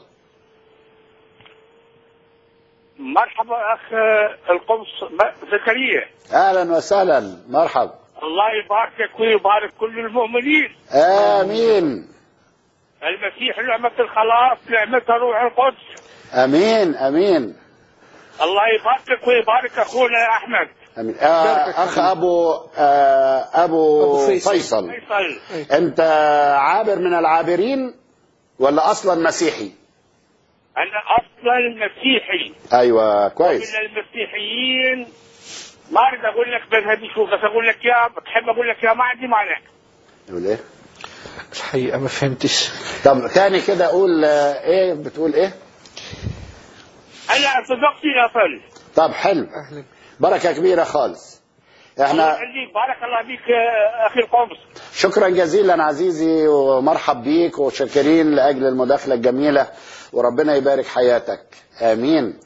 S9: مرحبا اخ القمص زكريا
S1: اهلا وسهلا مرحبا
S9: الله يباركك ويبارك كل المؤمنين
S1: امين
S9: المسيح نعمة الخلاص نعمة روح القدس
S1: امين امين
S9: الله يباركك ويبارك اخونا يا احمد
S1: امين آه اخ ابو آه ابو,
S2: أبو فيصل.
S1: فيصل
S9: فيصل
S1: انت عابر من العابرين ولا اصلا مسيحي
S9: انا اصلا مسيحي
S1: ايوه كويس
S9: من المسيحيين ما اريد اقول لك مذهبي شو بس اقول لك يا بتحب اقول لك يا ما عندي مانع
S1: يقول ايه
S2: الحقيقه ما فهمتش
S1: طب تاني كده قول آه، ايه بتقول ايه
S9: انا ارثوذكسي اصل
S1: طب حلو
S2: اهلا
S1: بركه كبيره خالص
S9: الله
S1: احنا
S9: يخليك بارك الله بيك يا اخي القمص
S1: شكرا جزيلا عزيزي ومرحب بيك وشاكرين لاجل المداخله الجميله وربنا يبارك حياتك امين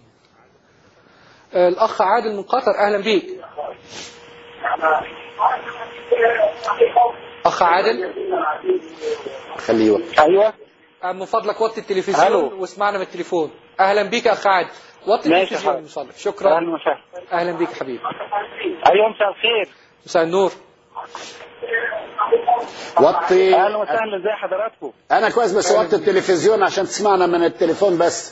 S2: آه، الاخ عادل من قطر اهلا بيك اخ عادل
S1: خليه يوقف.
S9: ايوه
S2: آه، من فضلك وطي التلفزيون
S9: ألو.
S2: واسمعنا من التليفون اهلا بيك يا اخ عادل وطي
S9: ماشي
S2: التلفزيون
S9: حاضر.
S2: من فضلك شكرا
S9: اهلا وسهلا
S2: اهلا بيك حبيبي
S9: ايوه مساء الخير
S2: مساء النور
S1: وطي
S9: اهلا وسهلا ازي حضراتكم
S1: انا كويس بس وطي التلفزيون عشان تسمعنا من التليفون بس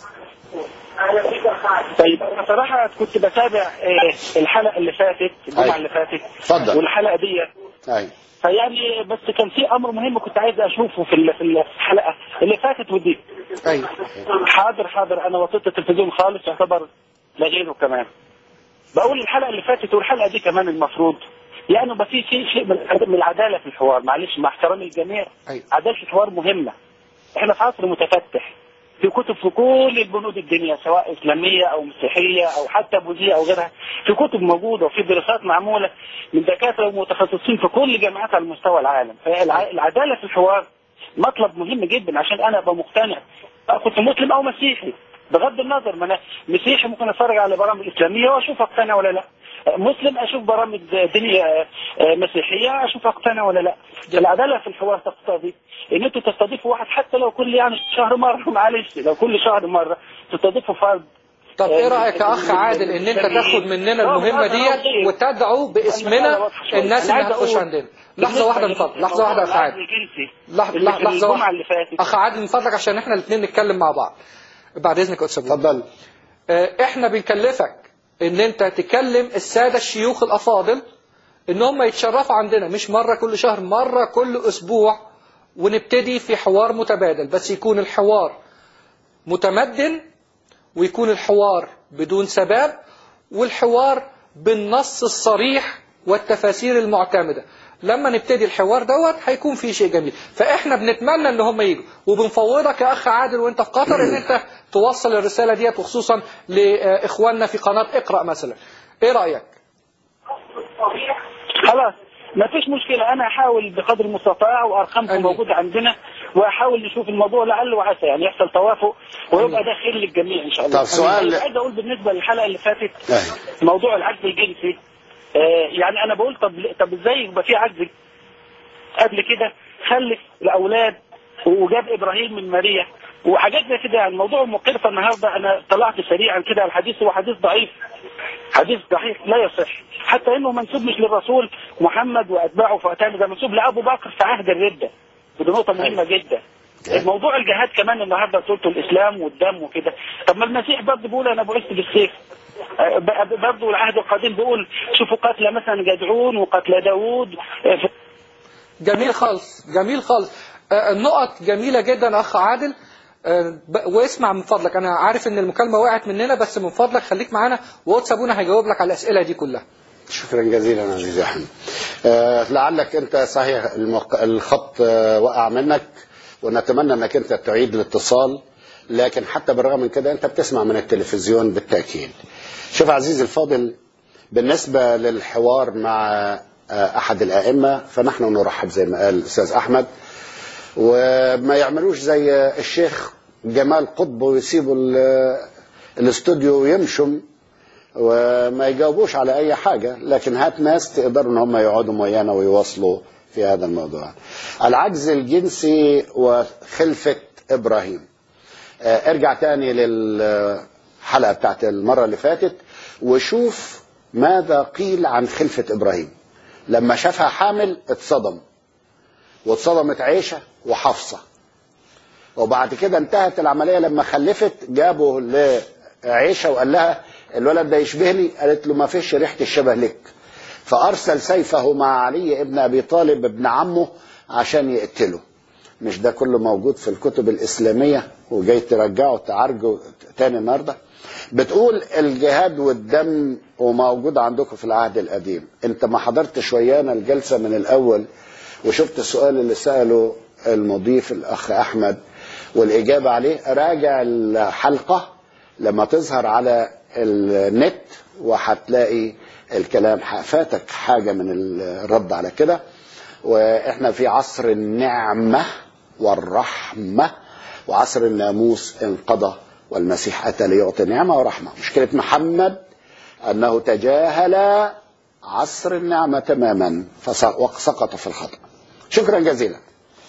S9: طيب انا صراحه كنت بتابع آه، الحلقه اللي فاتت الجمعه
S1: أيوة.
S9: اللي فاتت
S1: اتفضل
S9: والحلقه دي
S1: ايوه
S9: فيعني بس كان في امر مهم كنت عايز اشوفه في ال- في الحلقه اللي فاتت ودي
S2: ايوه
S9: حاضر حاضر انا وطيت التلفزيون خالص يعتبر لغيره كمان بقول الحلقه اللي فاتت والحلقه دي كمان المفروض يعني بس في شيء شيء من من العداله في الحوار معلش مع احترامي للجميع
S2: أيوة.
S9: عداله الحوار مهمه احنا في عصر متفتح في كتب في كل البنود الدنيا سواء اسلاميه او مسيحيه او حتى بوذيه او غيرها في كتب موجوده وفي دراسات معموله من دكاتره ومتخصصين في كل الجامعات على مستوى العالم فالعداله في الحوار مطلب مهم جدا عشان انا ابقى مقتنع بقى كنت مسلم او مسيحي بغض النظر ما انا مسيحي ممكن اتفرج على برامج اسلاميه واشوف اقتنع ولا لا مسلم اشوف برامج دينيه آه، مسيحيه اشوف اقتنع ولا لا العداله في الحوار تقتضي ان انتوا تستضيفوا واحد حتى لو كل يعني شهر مره معلش لو كل شهر مره تستضيفوا فرد
S2: طب ايه رايك يا اخ عادل ان انت تاخد مننا المهمه ديت وتدعو باسمنا الناس انها تخش عندنا لحظه واحده من فضلك لحظه واحده يا اخ عادل لحظه لحظه لحظه
S9: الجمعه
S2: واحده
S9: اللي فاتت
S2: اخ عادل من فضلك عشان احنا الاثنين نتكلم مع بعض بعد اذنك يا استاذ سمير.
S1: اتفضل
S2: آه، احنا بنكلفك ان انت تكلم الساده الشيوخ الافاضل ان هم يتشرفوا عندنا مش مره كل شهر مره كل اسبوع ونبتدي في حوار متبادل بس يكون الحوار متمدن ويكون الحوار بدون سباب والحوار بالنص الصريح والتفاسير المعتمدة لما نبتدي الحوار دوت هيكون في شيء جميل فاحنا بنتمنى ان هم يجوا وبنفوضك يا اخ عادل وانت في قطر ان انت توصل الرسالة ديت وخصوصا لاخواننا في قناة اقرأ مثلا ايه رأيك
S9: خلاص ما فيش مشكلة أنا أحاول بقدر المستطاع وأرقامكم
S2: أمين.
S9: موجودة عندنا وأحاول نشوف الموضوع لعل وعسى يعني يحصل توافق ويبقى ده خير للجميع إن شاء الله
S1: طب سؤال-
S9: أنا عايز أقول بالنسبة للحلقة اللي فاتت
S1: أيوة.
S9: موضوع العجز الجنسي آه، يعني أنا بقول طب طب إزاي يبقى في عجز قبل كده خلف الأولاد وجاب إبراهيم من ماريا وحاجات زي كده يعني الموضوع مقرفة النهاردة أنا طلعت سريعا كده الحديث هو حديث ضعيف حديث ضعيف لا يصح حتى انه منسوب مش للرسول محمد واتباعه فاتانه ده منسوب لابو بكر في عهد الرده ودي نقطه مهمه جدا موضوع الجهاد كمان النهارده قلته الاسلام والدم وكده طب ما المسيح برضه بيقول انا بعثت بالسيف آه، ب- برضه العهد القديم بيقول شوفوا قتل مثلا جدعون وقتل داوود آه، في
S2: جميل خالص جميل خالص آه، النقط جميلة جدا أخ عادل آه، ب- واسمع من فضلك أنا عارف إن المكالمة وقعت مننا بس من فضلك خليك معانا واتسابونا هيجاوب لك على الأسئلة دي كلها
S1: شكرا جزيلا عزيزي احمد آه لعلك انت صحيح المق... الخط آه وقع منك ونتمنى انك انت تعيد الاتصال لكن حتى بالرغم من كده انت بتسمع من التلفزيون بالتاكيد شوف عزيزي الفاضل بالنسبه للحوار مع آه احد الائمه فنحن نرحب زي ما قال الاستاذ احمد وما يعملوش زي الشيخ جمال قطب ويسيبوا ال- الاستوديو ويمشوا وما يجاوبوش على اي حاجه لكن هات ناس تقدروا ان هم يقعدوا ويانا ويواصلوا في هذا الموضوع العجز الجنسي وخلفه ابراهيم آه، ارجع تاني للحلقه بتاعت المره اللي فاتت وشوف ماذا قيل عن خلفه ابراهيم لما شافها حامل اتصدم واتصدمت عيشه وحفصه وبعد كده انتهت العمليه لما خلفت جابوا لعيشه وقال لها الولد ده يشبهني قالت له ما فيش ريحه الشبه لك فارسل سيفه مع علي ابن ابي طالب ابن عمه عشان يقتله مش ده كله موجود في الكتب الاسلاميه وجاي ترجعه تعرجه تاني النهارده بتقول الجهاد والدم وموجود عندكم في العهد القديم انت ما حضرتش ويانا الجلسه من الاول وشفت السؤال اللي ساله المضيف الاخ احمد والاجابه عليه راجع الحلقه لما تظهر على النت وهتلاقي الكلام فاتك حاجه من الرد على كده واحنا في عصر النعمه والرحمه وعصر الناموس انقضى والمسيح اتى ليعطي نعمه ورحمه مشكله محمد انه تجاهل عصر النعمه تماما وسقط في الخطا شكرا جزيلا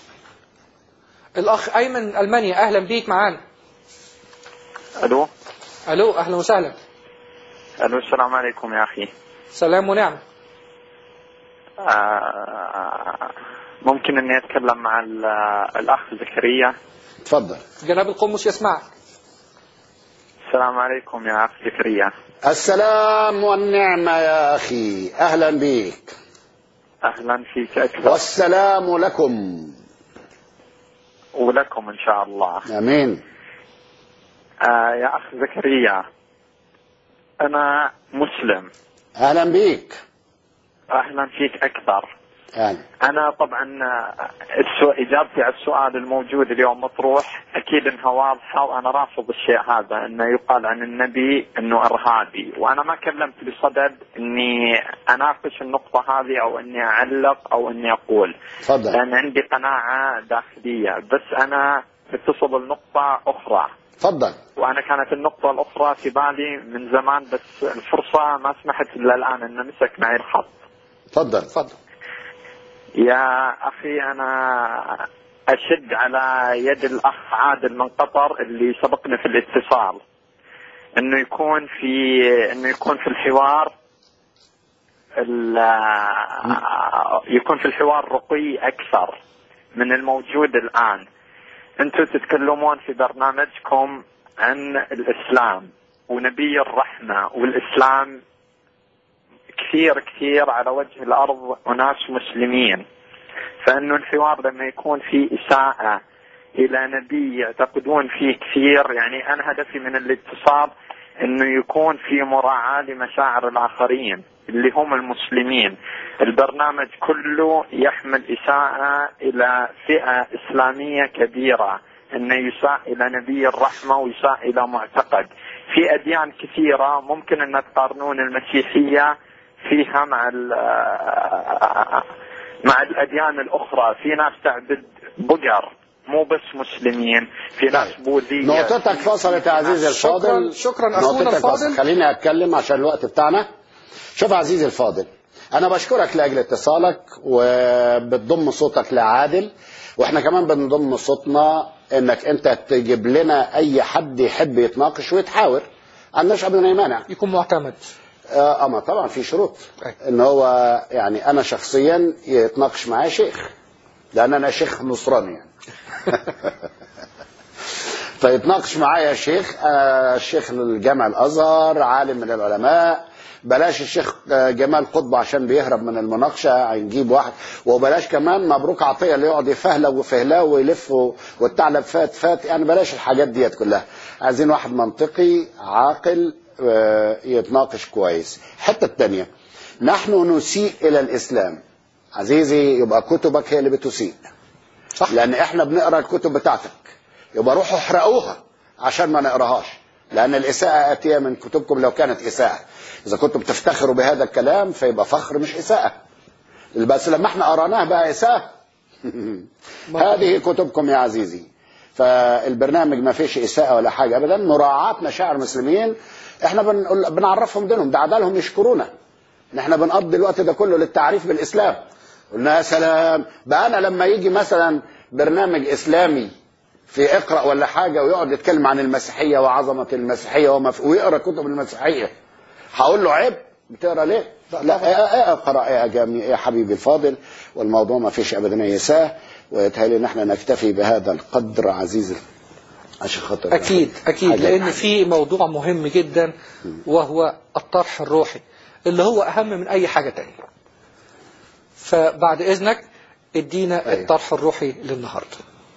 S2: الأخ أيمن من ألمانيا أهلا بيك معانا
S10: الو
S2: ألو أهلا وسهلا
S10: الو السلام عليكم يا اخي
S2: سلام ونعم
S10: آه ممكن اني اتكلم مع ال- الاخ زكريا
S1: تفضل
S2: جناب القمص يسمعك
S10: السلام عليكم يا اخ زكريا
S1: السلام والنعمه يا اخي اهلا بيك
S10: اهلا فيك اكثر
S1: والسلام لكم
S10: ولكم ان شاء الله
S1: امين
S10: آه يا اخ زكريا انا مسلم
S1: اهلا بيك
S10: اهلا فيك اكثر
S1: اهلا
S10: انا طبعا آه، السو... اجابتي على السؤال الموجود اليوم مطروح اكيد انها واضحه وانا رافض الشيء هذا انه يقال عن النبي انه ارهابي وانا ما كلمت بصدد اني اناقش النقطه هذه او اني اعلق او اني اقول
S1: تفضل
S10: لان عندي قناعه داخليه بس انا نتصل بنقطة أخرى
S1: تفضل
S10: وأنا كانت النقطة الأخرى في بالي من زمان بس الفرصة ما سمحت إلا الآن أن مسك معي الخط
S1: تفضل
S2: اتفضل
S10: يا أخي أنا أشد على يد الأخ عادل من قطر اللي سبقني في الاتصال إنه يكون في إنه يكون في الحوار ال- يكون في الحوار رقي أكثر من الموجود الآن أنتم تتكلمون في برنامجكم عن الإسلام ونبي الرحمة والإسلام كثير كثير على وجه الأرض أناس مسلمين فانه الحوار لما يكون في اساءه الى نبي يعتقدون فيه كثير يعني انا هدفي من الاتصال انه يكون في مراعاه لمشاعر الاخرين اللي هم المسلمين البرنامج كله يحمل اساءه الى فئه اسلاميه كبيره انه يساء الى نبي الرحمه ويساء الى معتقد في اديان كثيره ممكن ان تقارنون المسيحيه فيها مع ال- مع الاديان الاخرى في ناس تعبد بقر مو بس مسلمين في ناس بوذيه
S1: نقطتك فصلت يا عزيزي الفاضل
S2: شكراً- شكراً أخونا
S1: نقطتك
S2: الفاضل.
S1: فصلت. خليني اتكلم عشان الوقت بتاعنا شوف يا عزيزي الفاضل انا بشكرك لاجل اتصالك وبتضم صوتك لعادل واحنا كمان بنضم صوتنا انك انت تجيب لنا اي حد يحب يتناقش ويتحاور عندناش ابدا اي مانع
S2: يكون معتمد
S1: آه، اما طبعا في شروط
S2: أي.
S1: ان هو يعني انا شخصيا يتناقش معايا شيخ لان انا شيخ نصراني يعني فيتناقش معايا شيخ آه، شيخ الجامع الازهر عالم من العلماء بلاش الشيخ آه، جمال قطب عشان بيهرب من المناقشه هنجيب واحد وبلاش كمان مبروك عطيه اللي يقعد يفهلو وفهلاو ويلف و- والثعلب فات فات يعني بلاش الحاجات ديت كلها عايزين واحد منطقي عاقل آه، يتناقش كويس الحته الثانيه نحن نسيء الى الاسلام عزيزي يبقى كتبك هي اللي بتسيء
S2: صح
S1: لان احنا بنقرا الكتب بتاعتك يبقى روحوا احرقوها عشان ما نقراهاش لان الاساءه اتيه من كتبكم لو كانت اساءه اذا كنتم بتفتخروا بهذا الكلام فيبقى فخر مش اساءه بس لما احنا قراناه بقى اساءه هذه كتبكم يا عزيزي فالبرنامج ما فيش اساءه ولا حاجه ابدا مراعاه مشاعر المسلمين احنا بنقول بنعرفهم دينهم ده عدالهم يشكرونا احنا بنقضي الوقت ده كله للتعريف بالاسلام قلنا يا سلام بقى انا لما يجي مثلا برنامج اسلامي في اقرا ولا حاجه ويقعد يتكلم عن المسيحيه وعظمه المسيحيه وما في- ويقرا كتب المسيحيه هقول له عيب بتقرا ليه؟ لا اقرا يا جميع يا حبيبي الفاضل والموضوع ما فيش ابدا يساه ويتهيألي ان احنا نكتفي بهذا القدر عزيزي عشان خاطر
S2: أكيد أكيد
S1: حاجة.
S2: لأن في موضوع مهم جدا وهو الطرح الروحي اللي هو أهم من أي حاجة تانية فبعد إذنك ادينا
S1: أيوة.
S2: الطرح الروحي للنهاردة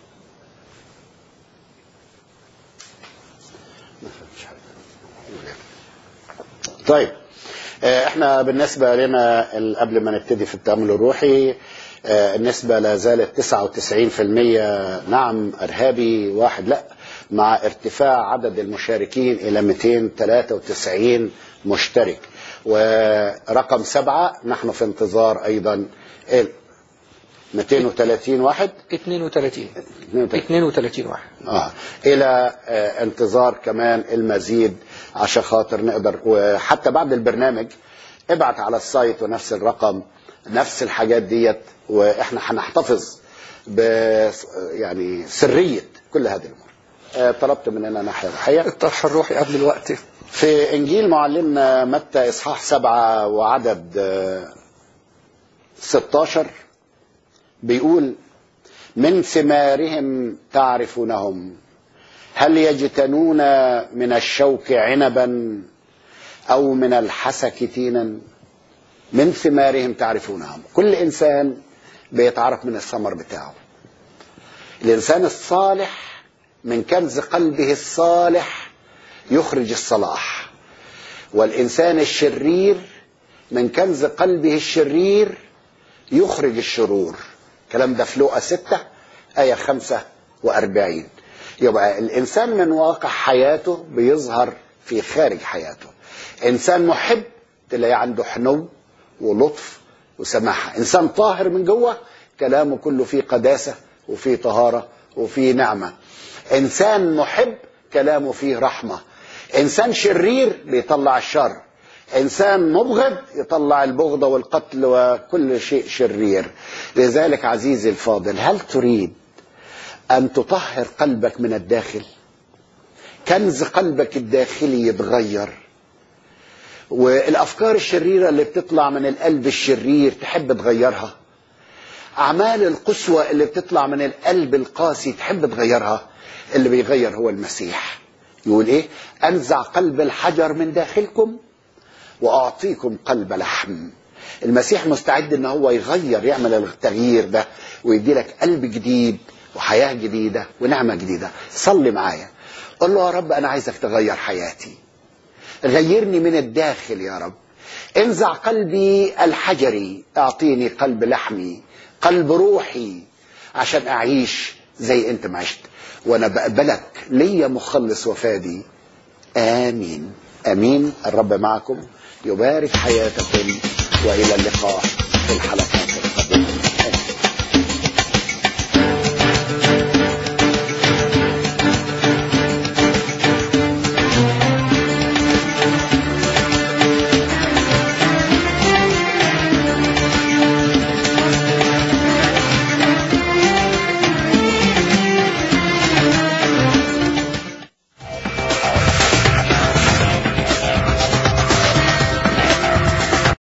S1: طيب آه، احنا بالنسبة لنا ال- قبل ما نبتدي في التأمل الروحي آه، النسبة لا زالت 99% نعم إرهابي واحد لا مع ارتفاع عدد المشاركين إلى 293 مشترك ورقم سبعة نحن في انتظار أيضا ال 230 واحد
S2: 32
S1: 32
S2: 32 واحد
S1: آه. الى آه انتظار كمان المزيد عشان خاطر نقدر وحتى بعد البرنامج ابعت على السايت ونفس الرقم نفس الحاجات ديت واحنا هنحتفظ ب يعني سريه كل هذه الامور آه طلبت مننا ناحيه روحيه
S2: الطرح الروحي قبل الوقت
S1: في انجيل معلمنا متى اصحاح سبعة وعدد آه، 16 بيقول من ثمارهم تعرفونهم هل يجتنون من الشوك عنبا او من الحسك تينا من ثمارهم تعرفونهم كل انسان بيتعرف من الثمر بتاعه الانسان الصالح من كنز قلبه الصالح يخرج الصلاح والإنسان الشرير من كنز قلبه الشرير يخرج الشرور الكلام ده في لوقا ستة آية خمسة وأربعين يبقى الإنسان من واقع حياته بيظهر في خارج حياته إنسان محب تلاقيه عنده حنو ولطف وسماحة إنسان طاهر من جوه كلامه كله فيه قداسة وفيه طهارة وفيه نعمة انسان محب كلامه فيه رحمه انسان شرير بيطلع الشر انسان مبغض يطلع البغضه والقتل وكل شيء شرير لذلك عزيزي الفاضل هل تريد ان تطهر قلبك من الداخل كنز قلبك الداخلي يتغير والافكار الشريره اللي بتطلع من القلب الشرير تحب تغيرها اعمال القسوه اللي بتطلع من القلب القاسي تحب تغيرها اللي بيغير هو المسيح يقول ايه انزع قلب الحجر من داخلكم واعطيكم قلب لحم المسيح مستعد ان هو يغير يعمل التغيير ده ويدي لك قلب جديد وحياه جديده ونعمه جديده صلي معايا قل له يا رب انا عايزك تغير حياتي غيرني من الداخل يا رب انزع قلبي الحجري اعطيني قلب لحمي قلب روحي عشان اعيش زي انت ما عشت وانا بقبلك ليا مخلص وفادي امين امين الرب معكم يبارك حياتكم والى اللقاء في الحلقات